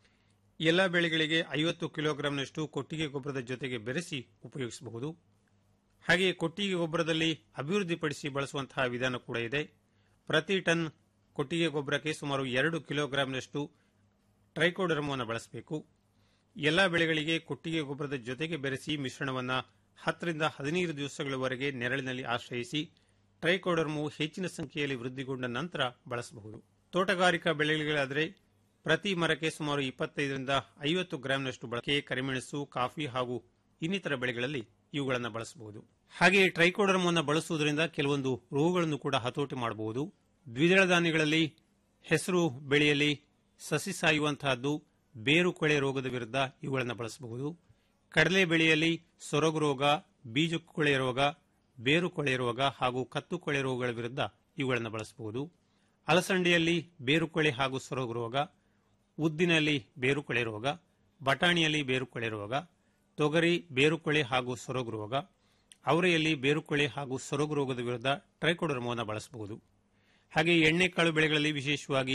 ಎಲ್ಲ ಬೆಳೆಗಳಿಗೆ ಐವತ್ತು ಕಿಲೋಗ್ರಾಂನಷ್ಟು ಕೊಟ್ಟಿಗೆ ಗೊಬ್ಬರದ ಜೊತೆಗೆ ಬೆರೆಸಿ ಉಪಯೋಗಿಸಬಹುದು ಹಾಗೆಯೇ ಕೊಟ್ಟಿಗೆ ಗೊಬ್ಬರದಲ್ಲಿ ಅಭಿವೃದ್ಧಿಪಡಿಸಿ ಬಳಸುವಂತಹ ವಿಧಾನ ಕೂಡ ಇದೆ ಪ್ರತಿ ಟನ್ ಕೊಟ್ಟಿಗೆ ಗೊಬ್ಬರಕ್ಕೆ ಸುಮಾರು ಎರಡು ಕಿಲೋಗ್ರಾಂನಷ್ಟು ಟ್ರೈಕೋಡರ್ಮವನ್ನು ಬಳಸಬೇಕು ಎಲ್ಲ ಬೆಳೆಗಳಿಗೆ ಕೊಟ್ಟಿಗೆ ಗೊಬ್ಬರದ ಜೊತೆಗೆ ಬೆರೆಸಿ ಮಿಶ್ರಣವನ್ನು ಹತ್ತರಿಂದ ಹದಿನೈದು ದಿವಸಗಳವರೆಗೆ ನೆರಳಿನಲ್ಲಿ ಆಶ್ರಯಿಸಿ ಟ್ರೈಕೋಡರ್ಮು ಹೆಚ್ಚಿನ ಸಂಖ್ಯೆಯಲ್ಲಿ ವೃದ್ಧಿಗೊಂಡ ನಂತರ ಬಳಸಬಹುದು ತೋಟಗಾರಿಕಾ ಬೆಳೆಗಳಾದರೆ ಪ್ರತಿ ಮರಕ್ಕೆ ಸುಮಾರು ಇಪ್ಪತ್ತೈದರಿಂದ ಐವತ್ತು ಗ್ರಾಂನಷ್ಟು ಬಳಕೆ ಕರಿಮೆಣಸು ಕಾಫಿ ಹಾಗೂ ಇನ್ನಿತರ ಬೆಳೆಗಳಲ್ಲಿ ಇವುಗಳನ್ನು ಬಳಸಬಹುದು ಹಾಗೆಯೇ ಟ್ರೈಕೋಡರ್ಮವನ್ನು ಬಳಸುವುದರಿಂದ ಕೆಲವೊಂದು ರೋಗಗಳನ್ನು ಕೂಡ ಹತೋಟಿ ಮಾಡಬಹುದು ದ್ವಿದಳ ಧಾನ್ಯಗಳಲ್ಲಿ ಹೆಸರು ಬೆಳೆಯಲ್ಲಿ ಸಸಿ ಸಾಯುವಂತಹದ್ದು ಬೇರು ಕೊಳೆ ರೋಗದ ವಿರುದ್ಧ ಇವುಗಳನ್ನು ಬಳಸಬಹುದು ಕಡಲೆ ಬೆಳೆಯಲ್ಲಿ ಸೊರಗು ರೋಗ ಬೀಜ ಕೊಳೆ ರೋಗ ಬೇರು ಕೊಳೆ ರೋಗ ಹಾಗೂ ಕತ್ತು ಕೊಳೆ ರೋಗಗಳ ವಿರುದ್ಧ ಇವುಗಳನ್ನು ಬಳಸಬಹುದು ಅಲಸಂಡೆಯಲ್ಲಿ ಬೇರು ಕೊಳೆ ಹಾಗೂ ಸೊರಗು ರೋಗ ಉದ್ದಿನಲ್ಲಿ ಬೇರು ಕೊಳೆ ರೋಗ ಬಟಾಣಿಯಲ್ಲಿ ಬೇರು ಕೊಳೆ ರೋಗ ತೊಗರಿ ಬೇರುಕೊಳೆ ಹಾಗೂ ಸೊರಗು ರೋಗ ಅವರೆಯಲ್ಲಿ ಬೇರುಕೊಳೆ ಹಾಗೂ ಸೊರಗು ರೋಗದ ವಿರುದ್ಧ ಟ್ರೈಕೋಡರ್ಮವನ್ನು ಬಳಸಬಹುದು ಹಾಗೆ ಎಣ್ಣೆಕಾಳು ಬೆಳೆಗಳಲ್ಲಿ ವಿಶೇಷವಾಗಿ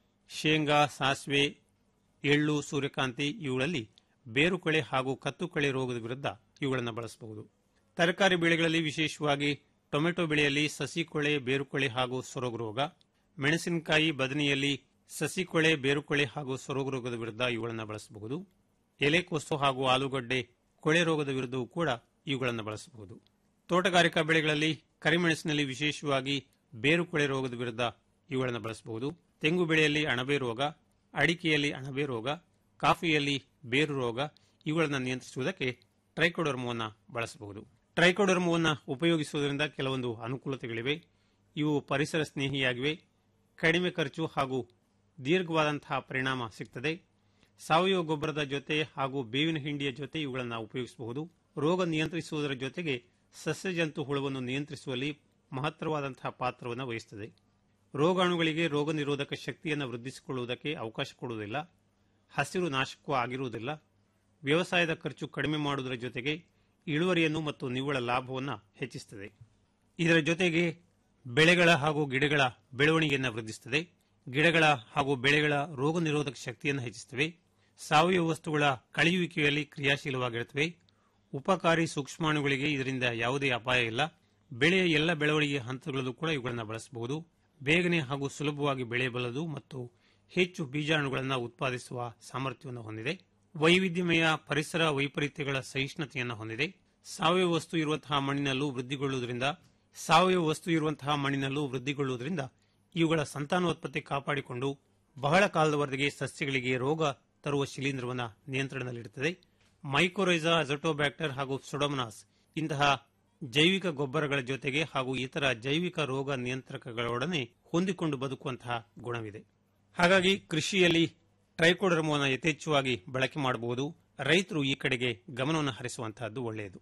ಶೇಂಗಾ ಸಾಸಿವೆ ಎಳ್ಳು ಸೂರ್ಯಕಾಂತಿ ಇವುಗಳಲ್ಲಿ ಬೇರುಕೊಳೆ ಹಾಗೂ ಕತ್ತುಕೊಳೆ ರೋಗದ ವಿರುದ್ಧ ಇವುಗಳನ್ನು ಬಳಸಬಹುದು ತರಕಾರಿ ಬೆಳೆಗಳಲ್ಲಿ ವಿಶೇಷವಾಗಿ ಟೊಮೆಟೊ ಬೆಳೆಯಲ್ಲಿ ಸಸಿಕೊಳೆ ಬೇರುಕೊಳೆ ಹಾಗೂ ಸೊರಗು ರೋಗ ಮೆಣಸಿನಕಾಯಿ ಬದನೆಯಲ್ಲಿ ಸಸಿಕೊಳೆ ಬೇರುಕೊಳೆ ಹಾಗೂ ಸೊರಗು ರೋಗದ ವಿರುದ್ಧ ಇವುಗಳನ್ನು ಬಳಸಬಹುದು ಎಲೆಕೋಸು ಹಾಗೂ ಆಲೂಗಡ್ಡೆ ಕೊಳೆ ರೋಗದ ವಿರುದ್ಧವೂ ಕೂಡ ಇವುಗಳನ್ನು ಬಳಸಬಹುದು ತೋಟಗಾರಿಕಾ ಬೆಳೆಗಳಲ್ಲಿ ಕರಿಮೆಣಸಿನಲ್ಲಿ ವಿಶೇಷವಾಗಿ ಬೇರುಕೊಳೆ ರೋಗದ ವಿರುದ್ಧ ಇವುಗಳನ್ನು ಬಳಸಬಹುದು ತೆಂಗು ಬೆಳೆಯಲ್ಲಿ ಅಣಬೆ ರೋಗ ಅಡಿಕೆಯಲ್ಲಿ ಅಣಬೆ ರೋಗ ಕಾಫಿಯಲ್ಲಿ ಬೇರು ರೋಗ ಇವುಗಳನ್ನು ನಿಯಂತ್ರಿಸುವುದಕ್ಕೆ ಟ್ರೈಕೋಡರ್ಮವನ್ನು ಬಳಸಬಹುದು ಟ್ರೈಕೋಡರ್ಮವನ್ನು ಉಪಯೋಗಿಸುವುದರಿಂದ ಕೆಲವೊಂದು ಅನುಕೂಲತೆಗಳಿವೆ ಇವು ಪರಿಸರ ಸ್ನೇಹಿಯಾಗಿವೆ ಕಡಿಮೆ ಖರ್ಚು ಹಾಗೂ ದೀರ್ಘವಾದಂತಹ ಪರಿಣಾಮ ಸಿಗ್ತದೆ ಸಾವಯವ ಗೊಬ್ಬರದ ಜೊತೆ ಹಾಗೂ ಬೇವಿನ ಹಿಂಡಿಯ ಜೊತೆ ಇವುಗಳನ್ನು ಉಪಯೋಗಿಸಬಹುದು ರೋಗ ನಿಯಂತ್ರಿಸುವುದರ ಜೊತೆಗೆ ಸಸ್ಯಜಂತು ಹುಳವನ್ನು ನಿಯಂತ್ರಿಸುವಲ್ಲಿ ಮಹತ್ತರವಾದಂತಹ ಪಾತ್ರವನ್ನು ವಹಿಸುತ್ತದೆ ರೋಗಾಣುಗಳಿಗೆ ರೋಗ ನಿರೋಧಕ ಶಕ್ತಿಯನ್ನು ವೃದ್ಧಿಸಿಕೊಳ್ಳುವುದಕ್ಕೆ ಅವಕಾಶ ಕೊಡುವುದಿಲ್ಲ ಹಸಿರು ನಾಶಕ್ಕೂ ಆಗಿರುವುದಿಲ್ಲ ವ್ಯವಸಾಯದ ಖರ್ಚು ಕಡಿಮೆ ಮಾಡುವುದರ ಜೊತೆಗೆ ಇಳುವರಿಯನ್ನು ಮತ್ತು ನಿವ್ವಳ ಲಾಭವನ್ನು ಹೆಚ್ಚಿಸುತ್ತದೆ ಇದರ ಜೊತೆಗೆ ಬೆಳೆಗಳ ಹಾಗೂ ಗಿಡಗಳ ಬೆಳವಣಿಗೆಯನ್ನು ವೃದ್ಧಿಸುತ್ತದೆ ಗಿಡಗಳ ಹಾಗೂ ಬೆಳೆಗಳ ರೋಗ ನಿರೋಧಕ ಶಕ್ತಿಯನ್ನು ಹೆಚ್ಚಿಸುತ್ತವೆ ಸಾವಯವ ವಸ್ತುಗಳ ಕಳೆಯುವಿಕೆಯಲ್ಲಿ ಕ್ರಿಯಾಶೀಲವಾಗಿರುತ್ತವೆ ಉಪಕಾರಿ ಸೂಕ್ಷ್ಮಾಣುಗಳಿಗೆ ಇದರಿಂದ ಯಾವುದೇ ಅಪಾಯ ಇಲ್ಲ ಬೆಳೆಯ ಎಲ್ಲ ಬೆಳವಣಿಗೆ ಹಂತಗಳಲ್ಲೂ ಕೂಡ ಇವುಗಳನ್ನು ಬಳಸಬಹುದು ಬೇಗನೆ ಹಾಗೂ ಸುಲಭವಾಗಿ ಬೆಳೆಯಬಲ್ಲದು ಮತ್ತು ಹೆಚ್ಚು ಬೀಜಾಣುಗಳನ್ನು ಉತ್ಪಾದಿಸುವ ಸಾಮರ್ಥ್ಯವನ್ನು ಹೊಂದಿದೆ ವೈವಿಧ್ಯಮಯ ಪರಿಸರ ವೈಪರೀತ್ಯಗಳ ಸಹಿಷ್ಣುತೆಯನ್ನು ಹೊಂದಿದೆ ಸಾವಯವ ವಸ್ತು ಇರುವಂತಹ ಮಣ್ಣಿನಲ್ಲೂ ವೃದ್ಧಿಗೊಳ್ಳುವುದರಿಂದ ಸಾವಯವ ವಸ್ತು ಇರುವಂತಹ ಮಣ್ಣಿನಲ್ಲೂ ವೃದ್ಧಿಗೊಳ್ಳುವುದರಿಂದ ಇವುಗಳ ಸಂತಾನೋತ್ಪತ್ತಿ ಕಾಪಾಡಿಕೊಂಡು ಬಹಳ ಕಾಲದವರೆಗೆ ಸಸ್ಯಗಳಿಗೆ ರೋಗ ತರುವ ಶಿಲೀಂಧ್ರವನ್ನು ನಿಯಂತ್ರಣದಲ್ಲಿಡುತ್ತದೆ ಮೈಕೋರೈಸಾ ಅಜಟೋಬ್ಯಾಕ್ಟರ್ ಹಾಗೂ ಸುಡೋಮನಾಸ್ ಇಂತಹ ಜೈವಿಕ ಗೊಬ್ಬರಗಳ ಜೊತೆಗೆ ಹಾಗೂ ಇತರ ಜೈವಿಕ ರೋಗ ನಿಯಂತ್ರಕಗಳೊಡನೆ ಹೊಂದಿಕೊಂಡು ಬದುಕುವಂತಹ ಗುಣವಿದೆ ಹಾಗಾಗಿ ಕೃಷಿಯಲ್ಲಿ ಟ್ರೈಕೋಡರ್ಮವನ್ನು ಯಥೇಚ್ಛವಾಗಿ ಬಳಕೆ ಮಾಡಬಹುದು ರೈತರು ಈ ಕಡೆಗೆ ಗಮನವನ್ನು ಹರಿಸುವಂತಹದ್ದು ಒಳ್ಳೆಯದು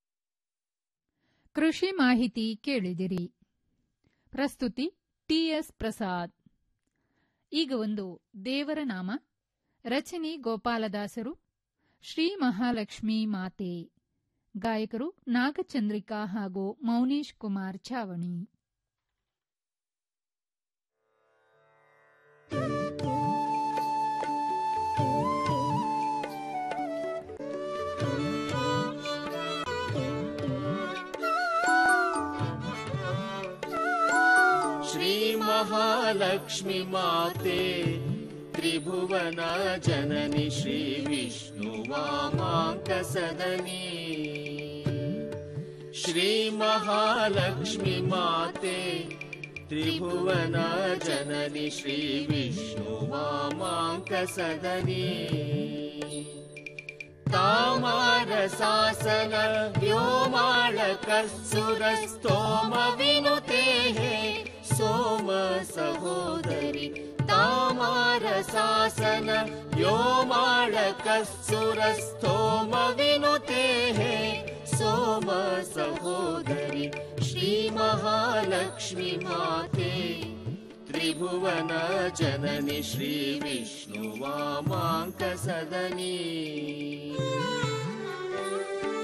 ಕೃಷಿ ಮಾಹಿತಿ ಕೇಳಿದಿರಿ ಪ್ರಸ್ತುತಿ ಟಿಎಸ್ ಪ್ರಸಾದ್ ಈಗ ಒಂದು ದೇವರ ನಾಮ ರಚನೆ ಗೋಪಾಲದಾಸರು ಶ್ರೀ ಮಹಾಲಕ್ಷ್ಮಿ ಮಾತೆ ಗಾಯಕರು ನಾಗಚಂದ್ರಿಕಾ ಹಾಗೂ ಮೌನೇಶ್ ಕುಮಾರ್ ಛಾವಣಿ श्रीमहालक्ष्मि माते त्रिभुवन जननि श्रीविष्णुवामाङ्कसदनी श्रीमहालक्ष्मि माते त्रिभुवन जननि श्रीविष्णुवामाङ्कसदनी तामारसासन व्योमाळकसुरस्तोम विनुतेः सोम सहोदरि तामारसासन व्योमाळकसुरस्तोम विनुतेः सोम सहोदरि श्रीमहालक्ष्मि माते त्रिभुवन जननि श्रीविष्णुवामाङ्कसदनी